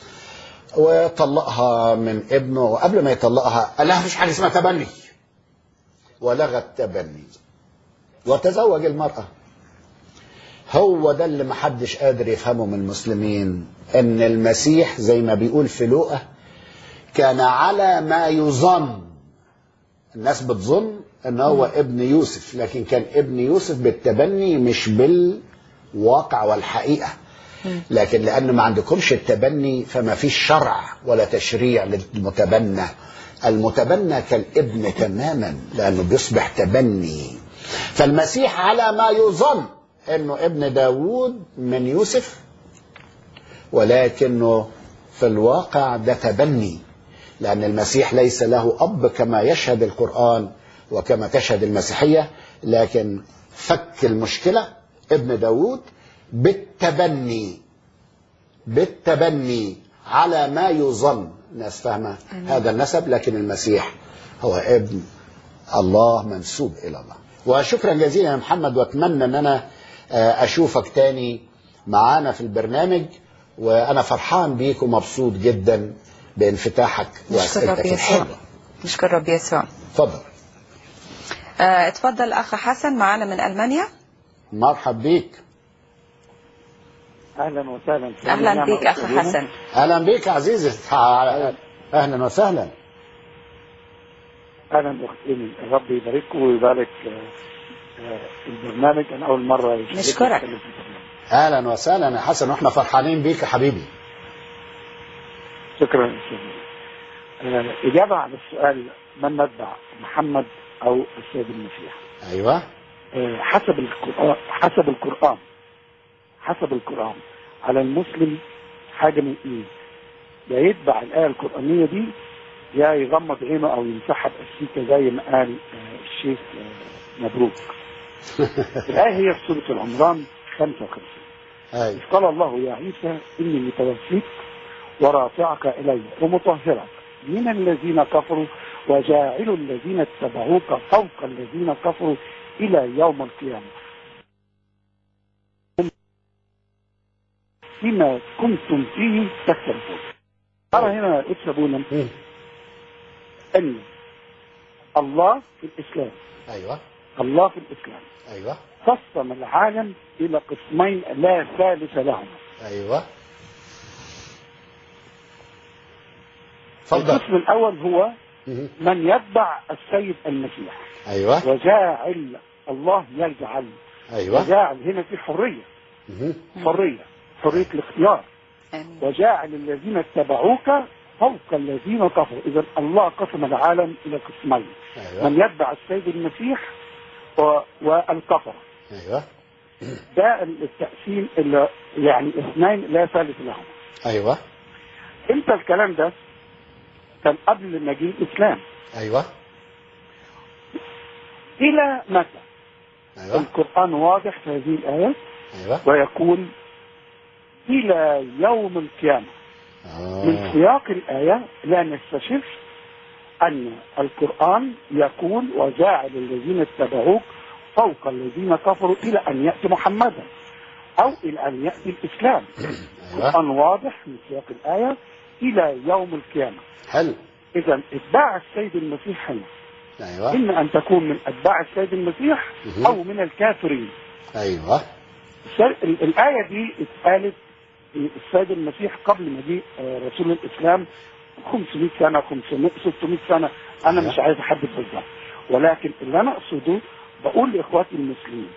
وطلقها من ابنه وقبل ما يطلقها قال لها مفيش حاجه اسمها تبني ولغى التبني وتزوج المرأة هو ده اللي محدش قادر يفهمه من المسلمين ان المسيح زي ما بيقول في لوقا كان على ما يظن الناس بتظن ان هو ابن يوسف لكن كان ابن يوسف بالتبني مش بالواقع والحقيقه لكن لان ما عندكمش التبني فما فيش شرع ولا تشريع للمتبنى المتبنى كالابن تماما لانه بيصبح تبني فالمسيح على ما يظن انه ابن داوود من يوسف ولكنه في الواقع ده تبني لأن المسيح ليس له أب كما يشهد القرآن وكما تشهد المسيحية لكن فك المشكلة ابن داود بالتبني بالتبني على ما يظن الناس فاهمة هذا النسب لكن المسيح هو ابن الله منسوب إلى الله وشكرا جزيلا يا محمد واتمنى ان انا آه، اشوفك تاني معانا في البرنامج وانا فرحان بيك ومبسوط جدا بانفتاحك نشكر واسئلتك رب يسوع الحلوه نشكر رب يسوع اتفضل آه، اتفضل أخ حسن معنا من ألمانيا مرحب بيك اهلا وسهلا أهلا بك أخ حسن اهلا بيك يا عزيزي اهلا وسهلا اهلا اخت ايمي الرب يبارككم ويبارك آه، آه، البرنامج انا اول مره يشاركني نشكرك. أتكلم في البرنامج. اهلا وسهلا يا حسن واحنا فرحانين بيك يا حبيبي شكرا يا أستاذ. آه، اجابه على السؤال من نتبع محمد او السيد المسيح ايوه آه، حسب القرآن حسب القرآن حسب القرآن على المسلم حاجة من ايه يا يتبع الآية القرآنية دي يا يغمض عينه أو يمسحها بأسيكة زي ما قال آه، الشيخ آه، مبروك الآية هي في سورة العمران 55 ايوه قال الله يا عيسى إني متوفيك ورافعك إلي ومطهرك من الذين كفروا وجاعل الذين اتبعوك فوق الذين كفروا إلى يوم القيامة فيما كنتم فيه تختلفون ترى هنا اكتبونا مم. أن الله في الإسلام ايوه الله في الإسلام ايوه قسم العالم إلى قسمين لا ثالث لهما ايوه اتفضل القسم الأول هو مم. من يتبع السيد المسيح ايوه وجاعل الله يجعل ايوه وجاعل هنا في حرية مم. حرية حرية الاختيار آمين. وجاعل الذين اتبعوك فوق الذين كفروا إذا الله قسم العالم إلى قسمين ايوه من يتبع السيد المسيح و... والكفر ايوه ده التقسيم اللي يعني اثنين لا ثالث لهم ايوه امتى الكلام ده كان قبل مجيء الاسلام ايوه الى متى ايوه القران واضح في هذه الايه ايوه ويقول الى يوم القيامه من آه. سياق الايه لا نستشف ان القران يقول وجاعل الذين اتبعوك فوق الذين كفروا الى ان ياتي محمدا او الى ان ياتي الاسلام ايوه القران واضح من سياق الايه الى يوم القيامه حلو اذا اتباع السيد المسيح هنا ايوه اما ان تكون من اتباع السيد المسيح مهم. او من الكافرين ايوه الس- ال- الايه دي اتقالت السيد المسيح قبل مجيء آه، رسول الاسلام 500 سنه 500 600 سنه انا أيوة. مش عايز احدد بالظبط ولكن اللي انا اقصده بقول لاخواتي المسلمين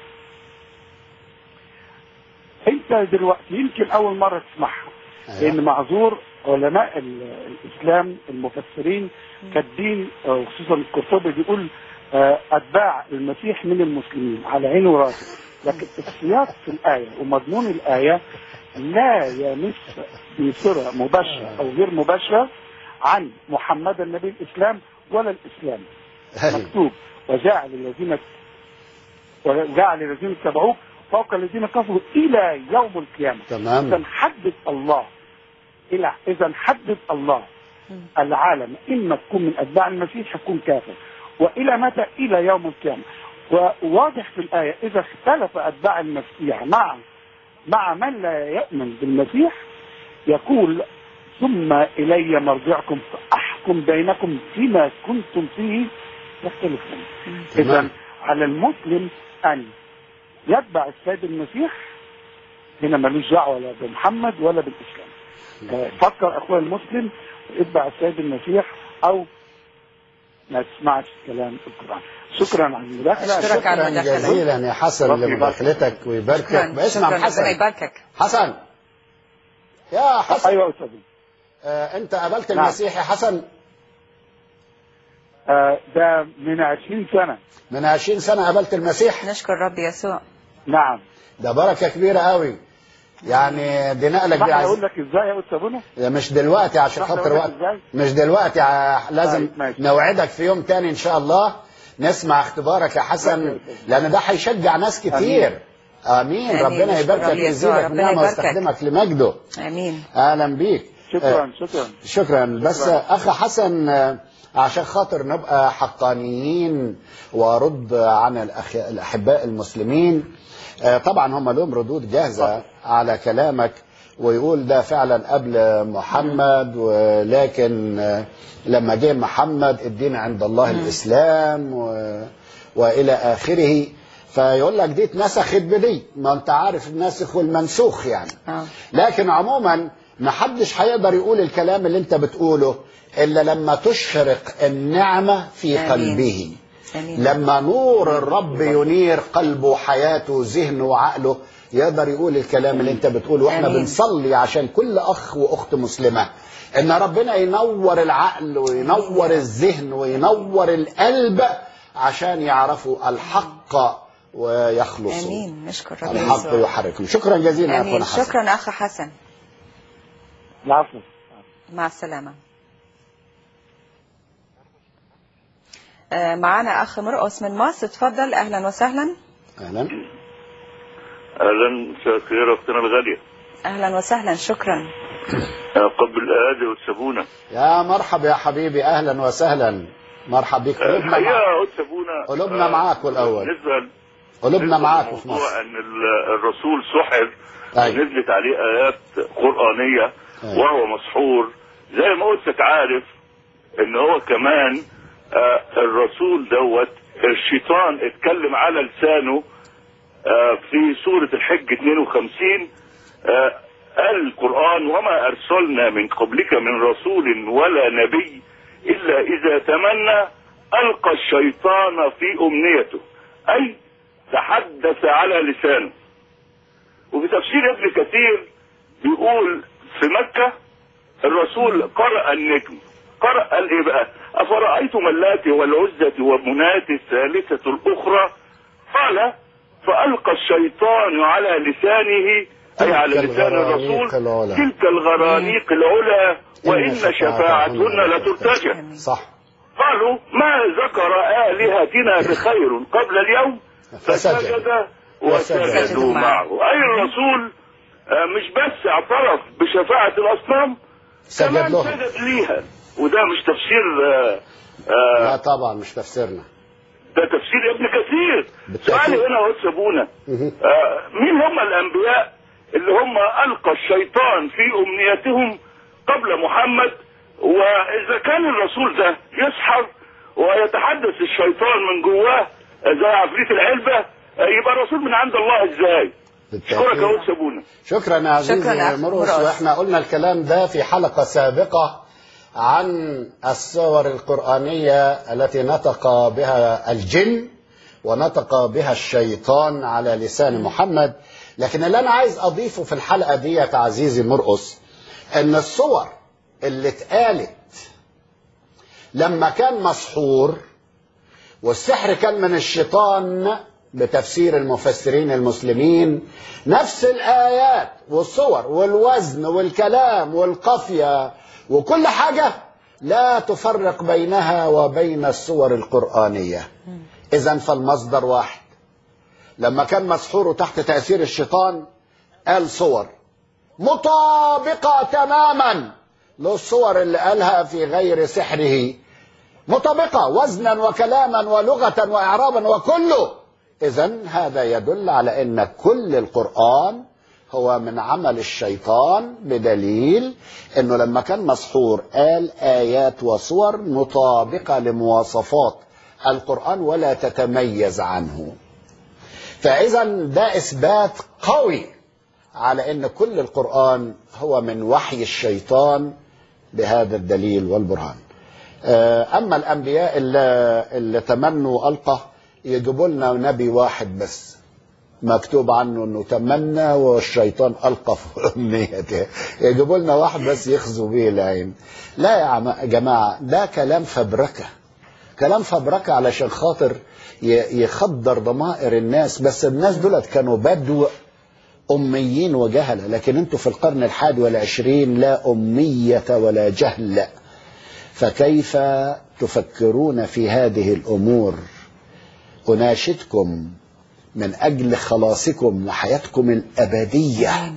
انت دلوقتي يمكن اول مره تسمعها لان ايوه معذور علماء ال- الاسلام المفسرين كاتبين آه، خصوصا القرطبي بيقول آه، اتباع المسيح من المسلمين على عينه وراسه لكن السياق في الايه ومضمون الايه لا يمس بصله مباشره او غير مباشره عن محمد النبي الاسلام ولا الاسلام ايوه مكتوب وجعل الذين وجعل الذين اتبعوك فوق الذين كفروا الى يوم القيامه اذا تمام حدد الله الى اذا حدد الله مم. العالم اما تكون من اتباع المسيح تكون كافر والى متى الى يوم القيامه وواضح في الايه اذا اختلف اتباع المسيح مع مع من لا يؤمن بالمسيح يقول ثم الي مرجعكم فاحكم بينكم فيما كنتم فيه تختلفون اذا تمام. على المسلم ان يتبع السيد المسيح هنا ملوش دعوه لا بمحمد ولا بالاسلام آه، فكر اخويا المسلم اتبع السيد المسيح او ما تسمعش كلام القران شكرا على المداخله أشكرك على شكرا المداخلة. جزيلا يا حسن ربي لمداخلتك ويباركك شكرا باسم شكرا حسن ربنا يباركك حسن يا حسن ايوه استاذ آه انت قابلت نعم. المسيح يا حسن آه، ده من 20 سنه من 20 سنه قابلت المسيح نشكر رب يسوع نعم ده بركه كبيره قوي يعني دي نقله كبيره اسمح لي اقول عايز- لك ازاي يا استاذ ابونا ده مش دلوقتي عشان اسمح لي خاطر أقول لك وقت إزاي؟ مش دلوقتي ع- لازم طيب، ماشي. نوعدك في يوم تاني ان شاء الله نسمع اختبارك يا حسن لان ده هيشجع ناس كتير امين آمين. ربنا نشكر يباركك رب يسوع. ويزيدك ربنا من نعمه يباركك. ويستخدمك لمجده امين اهلا بيك شكرا شكرا شكرا بس اخ حسن آه، عشان خاطر نبقى حقانيين وارد عن الأخ... الاحباء المسلمين آه، طبعا هم لهم ردود جاهزه على كلامك ويقول ده فعلا قبل محمد ولكن آه، لما جه محمد الدين عند الله الاسلام و... والى اخره فيقول لك دي اتنسخت بدي ما انت عارف الناسخ والمنسوخ يعني اه لكن عموما ما حدش هيقدر يقول الكلام اللي انت بتقوله الا لما تشرق النعمه في آمين. قلبه امين لما نور الرب ينير قلبه وحياته وذهنه وعقله يقدر يقول الكلام اللي انت بتقوله واحنا آمين. بنصلي عشان كل اخ واخت مسلمه ان ربنا ينور العقل وينور الذهن وينور القلب عشان يعرفوا الحق ويخلصوا امين نشكر رب الحق يسوع يحركهم شكرا جزيلا يا امين اخونا حسن شكرا اخ حسن العفو مع السلامة آه، معانا أخ مرقص من مصر اتفضل أهلا وسهلا اهلا اهلا مساء الخير اختنا الغاليه أهلا وسهلا شكرا قبل الاهادي والسبونه يا مرحبا يا حبيبي اهلا وسهلا مرحبا بك قلوبنا الحقيقه معاك يا استاذ سبونه قلوبنا معاك الأول. بالنسبه قلوبنا بالنسبة معاك في لموضوع مصر ان ال- الرسول سحر أيوة. ونزلت عليه ايات قرانيه أيوة. وهو مسحور زي ما قلت عارف ان هو كمان آه، الرسول دوت الشيطان اتكلم على لسانه آه، في سورة الحج 52 آه، قال القرآن وما أرسلنا من قبلك من رسول ولا نبي إلا إذا تمنى ألقى الشيطان في أمنيته أي تحدث على لسانه وفي تفسير ابن كثير بيقول في مكة الرسول قرأ النجم قرأ قال ايه بقى افرأيتم اللات والعزة ومنات الثالثة الاخرى قال فألقى الشيطان على لسانه اي على تلك لسان الغرانيق الرسول العلا. تلك الغرانيق العلا وإن إن شفاعتهن لترتجى آمين. صح قالوا ما ذكر آلهتنا بخير قبل اليوم فسجد. فسجد وسجدوا وسجدوا معه. معه أي الرسول آه، مش بس اعترف بشفاعة الأصنام سجد كمان لهم سجد ليها وده مش تفسير آه، لا آه، طبعا مش تفسيرنا ده تفسير ابن كثير بالتأكيد. سؤالي هنا يا أستاذ ابونا مهم. آه، مين هم الأنبياء اللي هم ألقى الشيطان في أمنيتهم قبل محمد وإذا كان الرسول ده يسحر ويتحدث الشيطان من جواه زي عفريت العلبة آه، يبقى الرسول من عند الله ازاي؟ اشكرك يا بالتأكيد. أستاذ ابونا شكرا يا عزيزي شكراً يا أخ مرقس مرقس. واحنا قلنا الكلام ده في حلقة سابقة عن الصور القرآنية التي نطق بها الجن ونطق بها الشيطان على لسان محمد لكن اللي انا عايز اضيفه في الحلقة ديت عزيزي مرقس ان الصور اللي اتقالت لما كان مسحور والسحر كان من الشيطان بتفسير المفسرين المسلمين نفس الآيات والصور والوزن والكلام والقافية وكل حاجة لا تفرق بينها وبين الصور القرآنية إذا فالمصدر واحد لما كان مسحور تحت تأثير الشيطان قال صور مطابقة تماما للصور اللي قالها في غير سحره مطابقة وزنا وكلاما ولغة وإعرابا وكله إذا هذا يدل على أن كل القرآن هو من عمل الشيطان بدليل أنه لما كان مسحور قال آيات وصور مطابقة لمواصفات القرآن ولا تتميز عنه فإذا ده إثبات قوي على أن كل القرآن هو من وحي الشيطان بهذا الدليل والبرهان أما الأنبياء اللي, اللي تمنوا ألقى يجيبوا لنا نبي واحد بس مكتوب عنه انه تمنى والشيطان القى في امنيته يجيبوا لنا واحد بس يخزوا به العين لا يا جماعه ده كلام فبركه كلام فبركة علشان خاطر ي- يخدر ضمائر الناس بس الناس دولت كانوا بدو أميين وجهلة لكن انتوا في القرن الحادي والعشرين لا أمية ولا جهل فكيف تفكرون في هذه الأمور أناشدكم من أجل خلاصكم وحياتكم الأبدية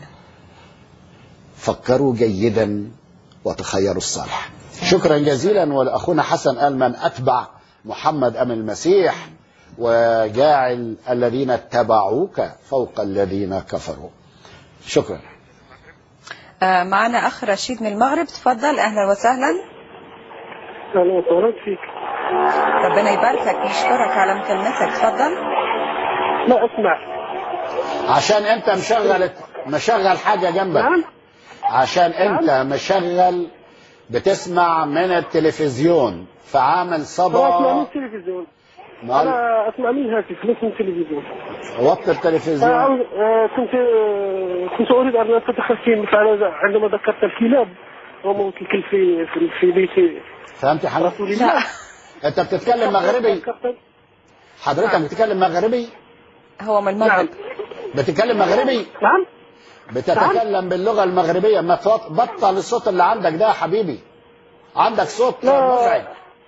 فكروا جيدا وتخيروا الصالح شكرا جزيلا ولأخونا حسن قال من أتبع محمد أم المسيح وجاعل الذين اتبعوك فوق الذين كفروا شكرا آه، معنا أخ رشيد من المغرب تفضل أهلا وسهلا اهلا وسهلا فيك ربنا يباركك نشكرك على مكالمتك تفضل لا اسمع عشان انت مشغل مشغل حاجة جنبك نعم عشان انت مشغل بتسمع من التلفزيون فعامل انا اسمع من صدى التلفزيون مال- انا اسمع من الهاتف ليس من التلفزيون وطي أنا التلفزيون عاوز- آه، كنت آه، كنت اريد ان اتدخل في مثال عندما ذكرت الكلاب وموت الكلب في في, في بيت فهمت حاجة رسول الله انت بتتكلم مغربي ذكرت- حضرتك بتتكلم مغربي هو من المغرب بتتكلم مغربي نعم بتتكلم باللغة المغربية ما توط- بطل الصوت اللي عندك ده يا حبيبي عندك صوت لا. مزعج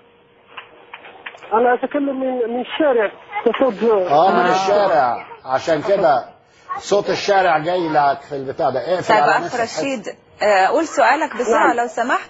انا اتكلم من من الشارع صوت اه من الشارع عشان كده صوت الشارع جاي لك في البتاع ده اقفل طيب على أخ نفسك رشيد آه، قول سؤالك بسرعة نعم. لو سمحت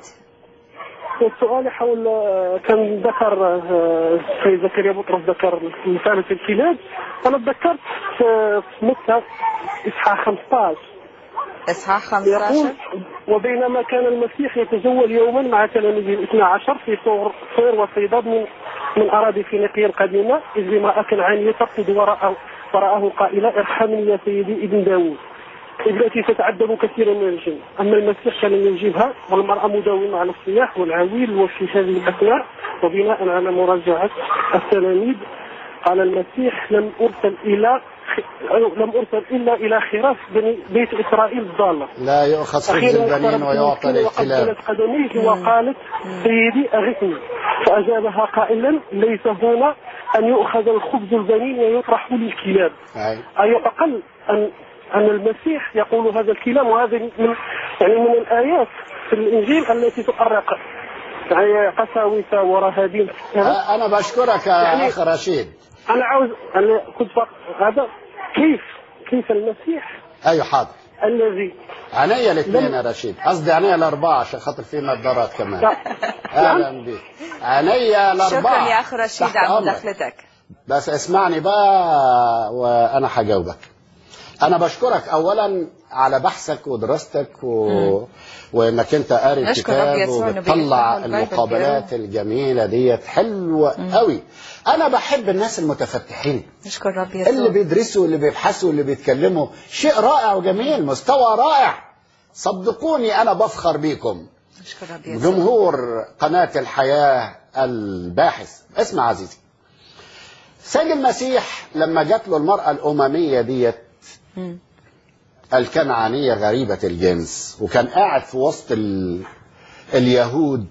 السؤال حول آه، كان ذكر آه، السيد زكريا بطرس ذكر مسألة الكلاب أنا تذكرت في في متى إصحاح 15 إصحاح يقول 15 وبينما كان المسيح يتجول يوما مع تلاميذه الاثنى عشر في طور طور وصيداد من من أراضي فينيقيا القديمة إذ امرأة كنعانية تركض وراءه وراءه قائلة ارحمني يا سيدي ابن داوود التي تتعذب كثيرا من الجن أما المسيح كان يجيبها والمرأة مداومة على الصياح والعويل وفي هذه الأثناء وبناء على مراجعة التلاميذ قال المسيح لم أرسل إلى أو لم أرسل إلا إلى خراف بني بيت إسرائيل الضالة لا يؤخذ خبز أخيرا البنين اقتربت ويعطى المسكين للكلاب وقبلت قدميه وقالت سيدي أغثني فأجابها قائلا ليس هنا أن يؤخذ الخبز البنين ويطرح للكلاب أي. أي أقل أن أن المسيح يقول هذا الكلام وهذا من يعني من الآيات في الإنجيل التي تؤرق يعني قساوسة ورهابين آه، انا بشكرك يا يعني- اخ رشيد أنا عاوز أنا كنت فق- هذا كيف كيف المسيح ايوه حاضر الذي عينيا الاثنين يا رشيد قصدي عينيا الاربعه عشان خاطر في نظارات كمان لا. اهلا بيك عينيا الاربعه شكرا يا أخ رشيد تحت على أمرك. مداخلتك بس اسمعني بقى وانا هجاوبك انا بشكرك اولا على بحثك ودراستك و... وانك انت قاري نشكر رب الكتاب يسوع إنه وبتطلع بيفتحوا البيبل المقابلات الجميله ديت حلوه قوي انا بحب الناس المتفتحين نشكر رب اللي يسوع بيدرسوا واللي بيبحثوا واللي بيتكلموا شيء رائع وجميل مستوى رائع صدقوني انا بفخر بيكم نشكر رب يسوع جمهور قناة الحياة الباحث اسمع عزيزي سيد المسيح لما جات له المرأة الأممية ديت مم. الكنعانية غريبة الجنس وكان قاعد في وسط ال... اليهود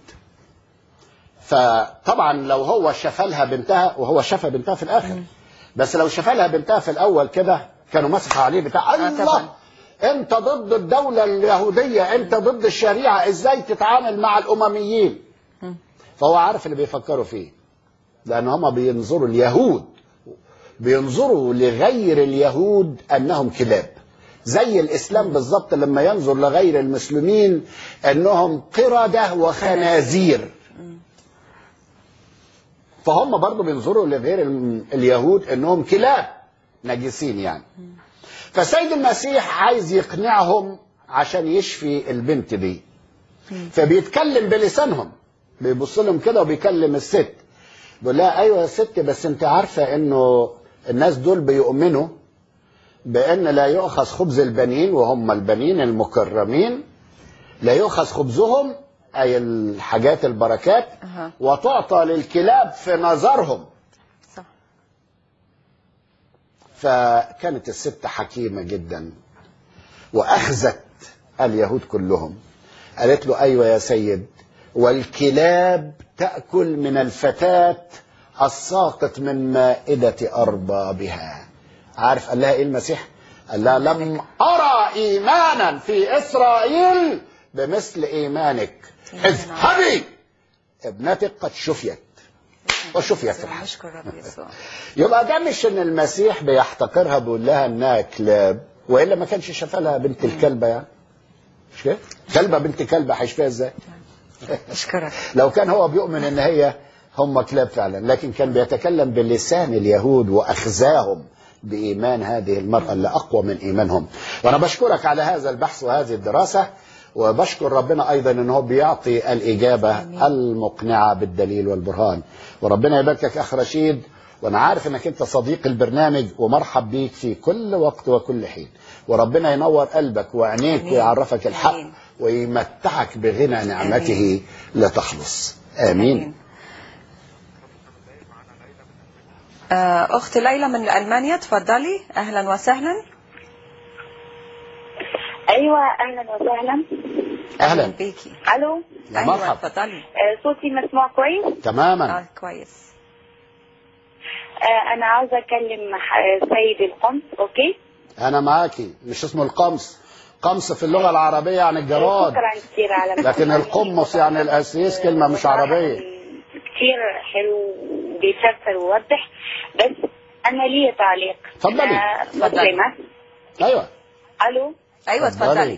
فطبعا لو هو شفلها بنتها وهو شفى بنتها في الآخر بس لو شفلها بنتها في الأول كده كانوا مسحوا عليه بتاع طبعاً. الله انت ضد الدولة اليهودية انت ضد الشريعة ازاي تتعامل مع الأمميين مم. فهو عارف اللي بيفكروا فيه لأن هما بينظروا اليهود بينظروا لغير اليهود أنهم كلاب زي الإسلام بالظبط لما ينظر لغير المسلمين أنهم قردة وخنازير فهم برضو بينظروا لغير ال- اليهود أنهم كلاب نجسين يعني فسيد المسيح عايز يقنعهم عشان يشفي البنت دي فبيتكلم بلسانهم بيبص لهم كده وبيكلم الست بيقول لها ايوه يا ست بس انت عارفه انه الناس دول بيؤمنوا بان لا يؤخذ خبز البنين وهم البنين المكرمين لا يؤخذ خبزهم اي الحاجات البركات أها. وتعطى للكلاب في نظرهم صح فكانت الست حكيمة جدا وأخذت اليهود كلهم قالت له أيوة يا سيد والكلاب تأكل من الفتاة الساقط من مائدة أربابها عارف قال لها إيه المسيح قال لها لم أرى إيمانا في إسرائيل بمثل إيمانك اذهبي ابنتك قد شفيت وشفيت في الحج نشكر رب يسوع يبقى ده مش ان المسيح بيحتقرها بيقول لها انها كلاب والا ما كانش شاف لها بنت الكلبه يعني مش كده؟ كلبه بنت كلبه هيشفيها ازاي؟ اشكرك لو كان هو بيؤمن ان هي هم كلاب فعلا لكن كان بيتكلم بلسان اليهود واخزاهم بايمان هذه المراه اللي اقوى من ايمانهم وانا بشكرك على هذا البحث وهذه الدراسه وبشكر ربنا ايضا ان هو بيعطي الاجابه المقنعه بالدليل والبرهان وربنا يباركك اخ رشيد وانا عارف انك انت صديق البرنامج ومرحب بيك في كل وقت وكل حين وربنا ينور قلبك وعينيك آمين. ويعرفك الحق آمين. ويمتعك بغنى نعمته لتخلص امين آه، أخت ليلى من ألمانيا تفضلي أهلا وسهلا ايوه اهلا وسهلا اهلا بيكي الو يا مرحب تفضلي آه، صوتي مسموع كويس تماما آه كويس آه، انا عاوزه اكلم ح- سيد القمص اوكي انا معاكي مش اسمه القمص قمص في اللغه العربيه يعني الجراد شكرا كثير على لكن القمص يعني الاسيس كلمه مش عربيه كثير حلو بيفسر ويوضح بس انا لي تعليق اتفضلي. أنا اتفضلي. مسلمه ايوه الو أيوة تفضلي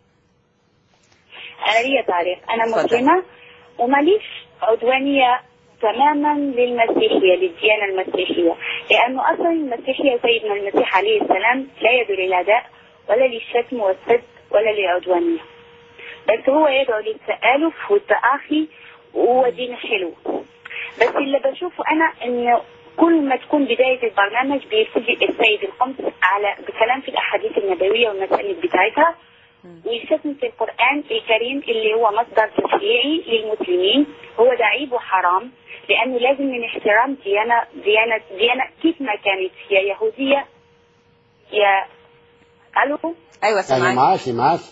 انا لي تعليق انا اتفضلي. مسلمه وماليش عدوانيه تماما للمسيحيه للديانه المسيحيه لانه اصلا المسيحيه سيدنا المسيح عليه السلام لا يدعو للعداء ولا للشتم والسب ولا للعدوانيه بس هو يدعو للتآلف والتآخي وهو دين حلو بس اللي بشوفه انا انه كل ما تكون بداية البرنامج بيبتدي السيد القمص على بكلام في الأحاديث النبوية والمسائل بتاعتها ويستثني في القرآن الكريم اللي هو مصدر تشريعي للمسلمين هو ده عيب وحرام لأنه لازم من احترام ديانة ديانة ديانة كيف ما كانت يا يهودية يا ألو أيوة انا سمعك معاكي معاكي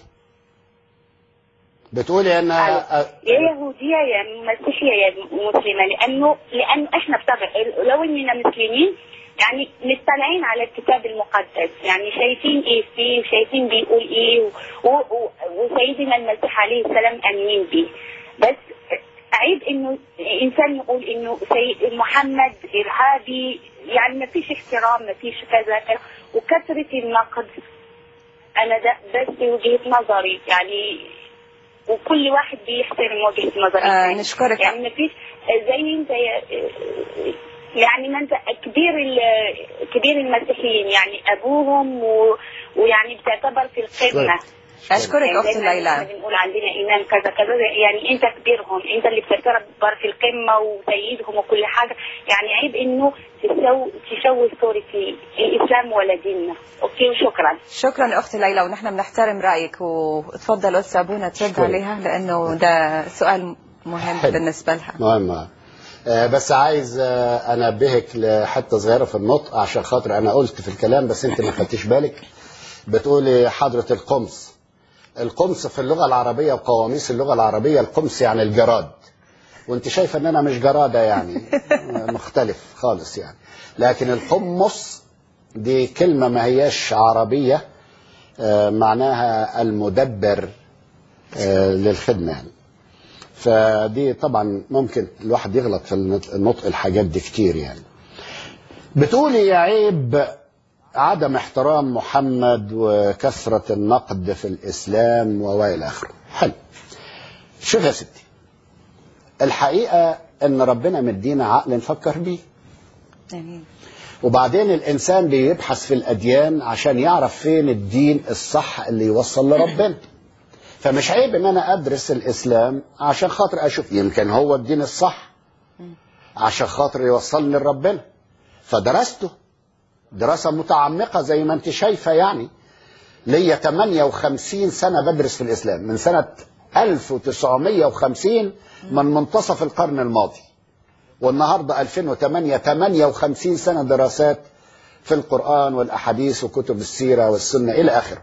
بتقولي ان يا يهودية يا مسيحية يا مسلمة لأنه لأنه إحنا بطبع لو إننا مسلمين يعني مطلعين على الكتاب المقدس يعني شايفين إيه فيه وشايفين بيقول إيه و- و- و- وسيدنا المسيح عليه السلام آمنين بيه بس عيب إنه إنسان يقول إنه سيد محمد إرهابي يعني ما فيش احترام ما فيش كذا كذا وكثرة النقد أنا ده بس وجهة نظري يعني وكل واحد بيحترم وجهة نظر آه الثاني. نشكرك يعني ما فيش زي انت يعني ما انت كبير ال- كبير المسيحيين يعني ابوهم و... ويعني بتعتبر في القمه أشكرك يعني أخت دايماً ليلى احنا بنقول عندنا ايمان كذا كذا يعني انت كبيرهم انت اللي بتعتبر في القمه وسيدهم وكل حاجه يعني عيب انه تسو... تشوه صوره الاسلام ولا ديننا اوكي وشكرا شكرا أخت ليلى ونحن بنحترم رأيك وتفضل أستاذ أبونا ترد شكراً. عليها لأنه ده سؤال مهم حلو. بالنسبة لها مهم آه، بس عايز آه، انبهك لحته صغيره في النطق عشان خاطر انا قلت في الكلام بس انت ما خدتيش بالك بتقولي حضره القمص القمص في اللغه العربيه وقواميس اللغه العربيه القمص يعني الجراد وانت شايفه ان انا مش جراده يعني آه، مختلف خالص يعني لكن القمص دي كلمه ما هياش عربيه آه، معناها المدبر آه، للخدمه يعني فدي طبعا ممكن الواحد يغلط في النطق الحاجات دي كتير يعني بتقولي يا عيب عدم احترام محمد وكثرة النقد في الإسلام وإلى آخره حلو شوف يا ستي الحقيقة إن ربنا مدينا عقل نفكر بيه آمين وبعدين الإنسان بيبحث في الأديان عشان يعرف فين الدين الصح اللي يوصل لربنا فمش عيب ان انا ادرس الاسلام عشان خاطر اشوف يمكن هو الدين الصح عشان خاطر يوصلني لربنا فدرسته دراسة متعمقة زي ما انت شايفة يعني ليا 58 سنة بدرس في الإسلام من سنة 1950 من منتصف القرن الماضي والنهاردة 2008 58 سنة دراسات في القرآن والأحاديث وكتب السيرة والسنة إلى آخره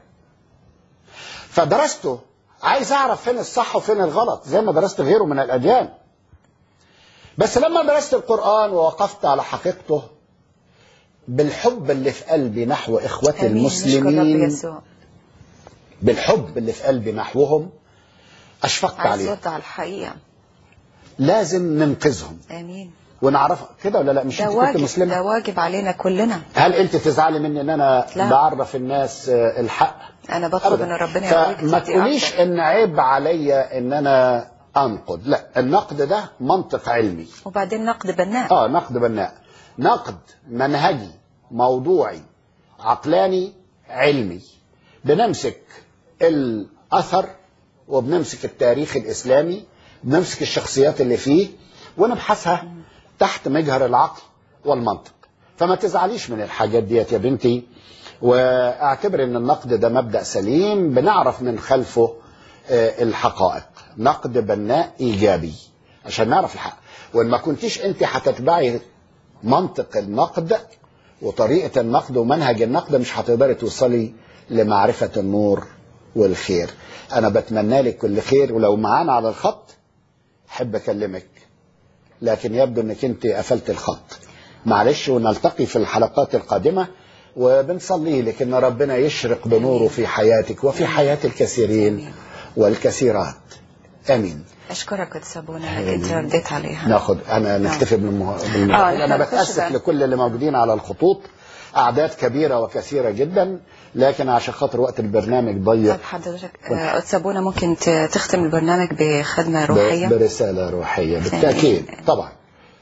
فدرسته عايز أعرف فين الصح وفين الغلط زي ما درست غيره من الأديان بس لما درست القرآن ووقفت على حقيقته بالحب اللي في قلبي نحو إخوتي آمين. نشكر رب المسلمين يسوع بالحب اللي في قلبي نحوهم أشفقت عايز عليهم يرد على الحقيقة لازم ننقذهم آمين ونعرف كده ولا لا مش ده انت كنت واجب مسلمة ده واجب علينا كلنا هل انت تزعلي مني ان انا لا. بعرف الناس آه، الحق أنا بطلب أبداً. إن ربنا يقويك فما تدي تقوليش أكتر. ان عيب عليا ان انا انقد لا النقد ده منطق علمي وبعدين نقد بناء اه نقد بناء نقد منهجي موضوعي عقلاني علمي بنمسك الاثر وبنمسك التاريخ الاسلامي بنمسك الشخصيات اللي فيه ونبحثها تحت مجهر العقل والمنطق فما تزعليش من الحاجات ديت يا بنتي واعتبر ان النقد ده مبدا سليم بنعرف من خلفه آه، الحقائق نقد بناء ايجابي عشان نعرف الحق وان ما كنتيش انت هتتبعي منطق النقد وطريقه النقد ومنهج النقد مش هتقدري توصلي لمعرفه النور والخير انا بتمنى لك كل خير ولو معانا على الخط احب اكلمك لكن يبدو انك انت قفلت الخط معلش ونلتقي في الحلقات القادمه وبنصلي لك ان ربنا يشرق بنوره في حياتك وفي حياه الكثيرين والكثيرات امين أشكرك قدس أبونا إنك أنت رديت عليها ناخد انا نكتفي بالمه... بالمه... آه، انا نحن نخش بتاسف بقى. لكل اللي موجودين على الخطوط اعداد كبيره وكثيره جدا لكن عشان خاطر وقت البرنامج ضيق طب حضرتك آه، قدس أبونا ممكن ت- تختم البرنامج بخدمة روحية ب... برساله روحيه بالتاكيد طبعا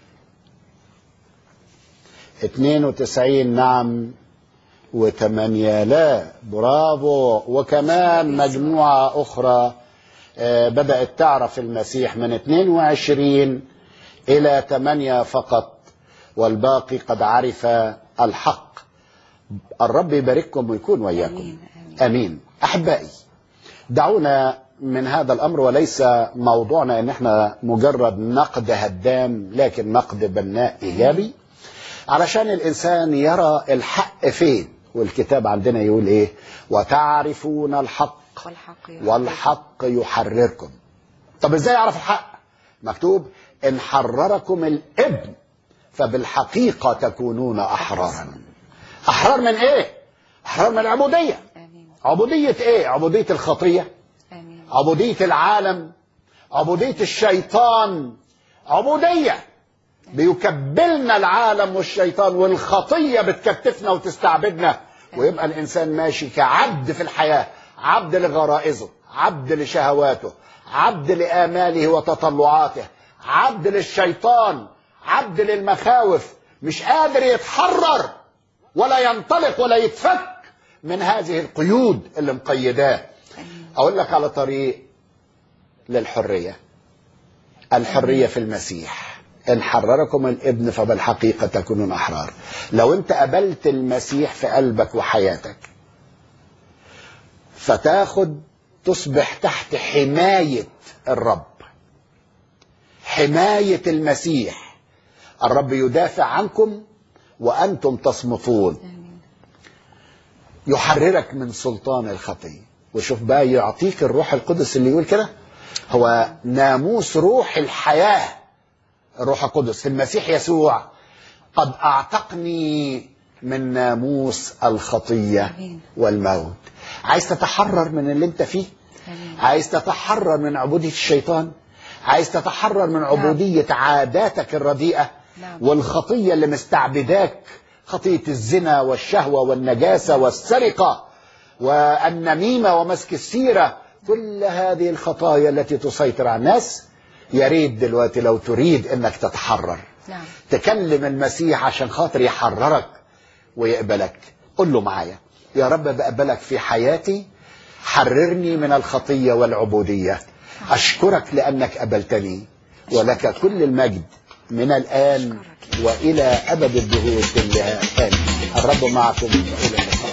92 نعم وثمانية لا برافو وكمان مجموعة أخرى آه، بدأت تعرف المسيح من 22 إلى 8 فقط والباقي قد عرف الحق الرب يبارككم ويكون وياكم أمين أحبائي دعونا من هذا الأمر وليس موضوعنا أن احنا مجرد نقد هدام لكن نقد بناء إيجابي علشان الإنسان يرى الحق فين والكتاب عندنا يقول إيه وتعرفون الحق والحق والحق يحرركم طب ازاي اعرف الحق مكتوب ان حرركم الابن فبالحقيقة تكونون احرارا احرار من ايه احرار من العبودية عبودية ايه عبودية الخطية عبودية العالم عبودية الشيطان عبودية بيكبلنا العالم والشيطان والخطية بتكتفنا وتستعبدنا ويبقى الإنسان ماشي كعبد في الحياة عبد لغرائزه عبد لشهواته عبد لآماله وتطلعاته عبد للشيطان عبد للمخاوف مش قادر يتحرر ولا ينطلق ولا يتفك من هذه القيود اللي مقيداه أقول لك على طريق للحرية الحرية في المسيح إن حرركم الابن فبالحقيقة تكونون أحرار لو أنت قبلت المسيح في قلبك وحياتك فتاخد تصبح تحت حماية الرب حماية المسيح الرب يدافع عنكم وأنتم تصمتون يحررك من سلطان الخطية وشوف بقى يعطيك الروح القدس اللي يقول كده هو ناموس روح الحياة الروح القدس في المسيح يسوع قد أعتقني من ناموس الخطية والموت عايز تتحرر من اللي انت فيه عايز تتحرر من عبودية الشيطان عايز تتحرر من عبودية عاداتك الرديئة والخطية اللي مستعبداك خطية الزنا والشهوة والنجاسة والسرقة والنميمة ومسك السيرة كل هذه الخطايا التي تسيطر على الناس يا ريت دلوقتي لو تريد انك تتحرر نعم تكلم المسيح عشان خاطر يحررك ويقبلك قل له معايا يا رب بقبلك في حياتي حررني من الخطية والعبودية أشكرك لأنك قبلتني ولك كل المجد من الآن وإلى أبد الدهور كلها آمين الرب معكم وإلى اللقاء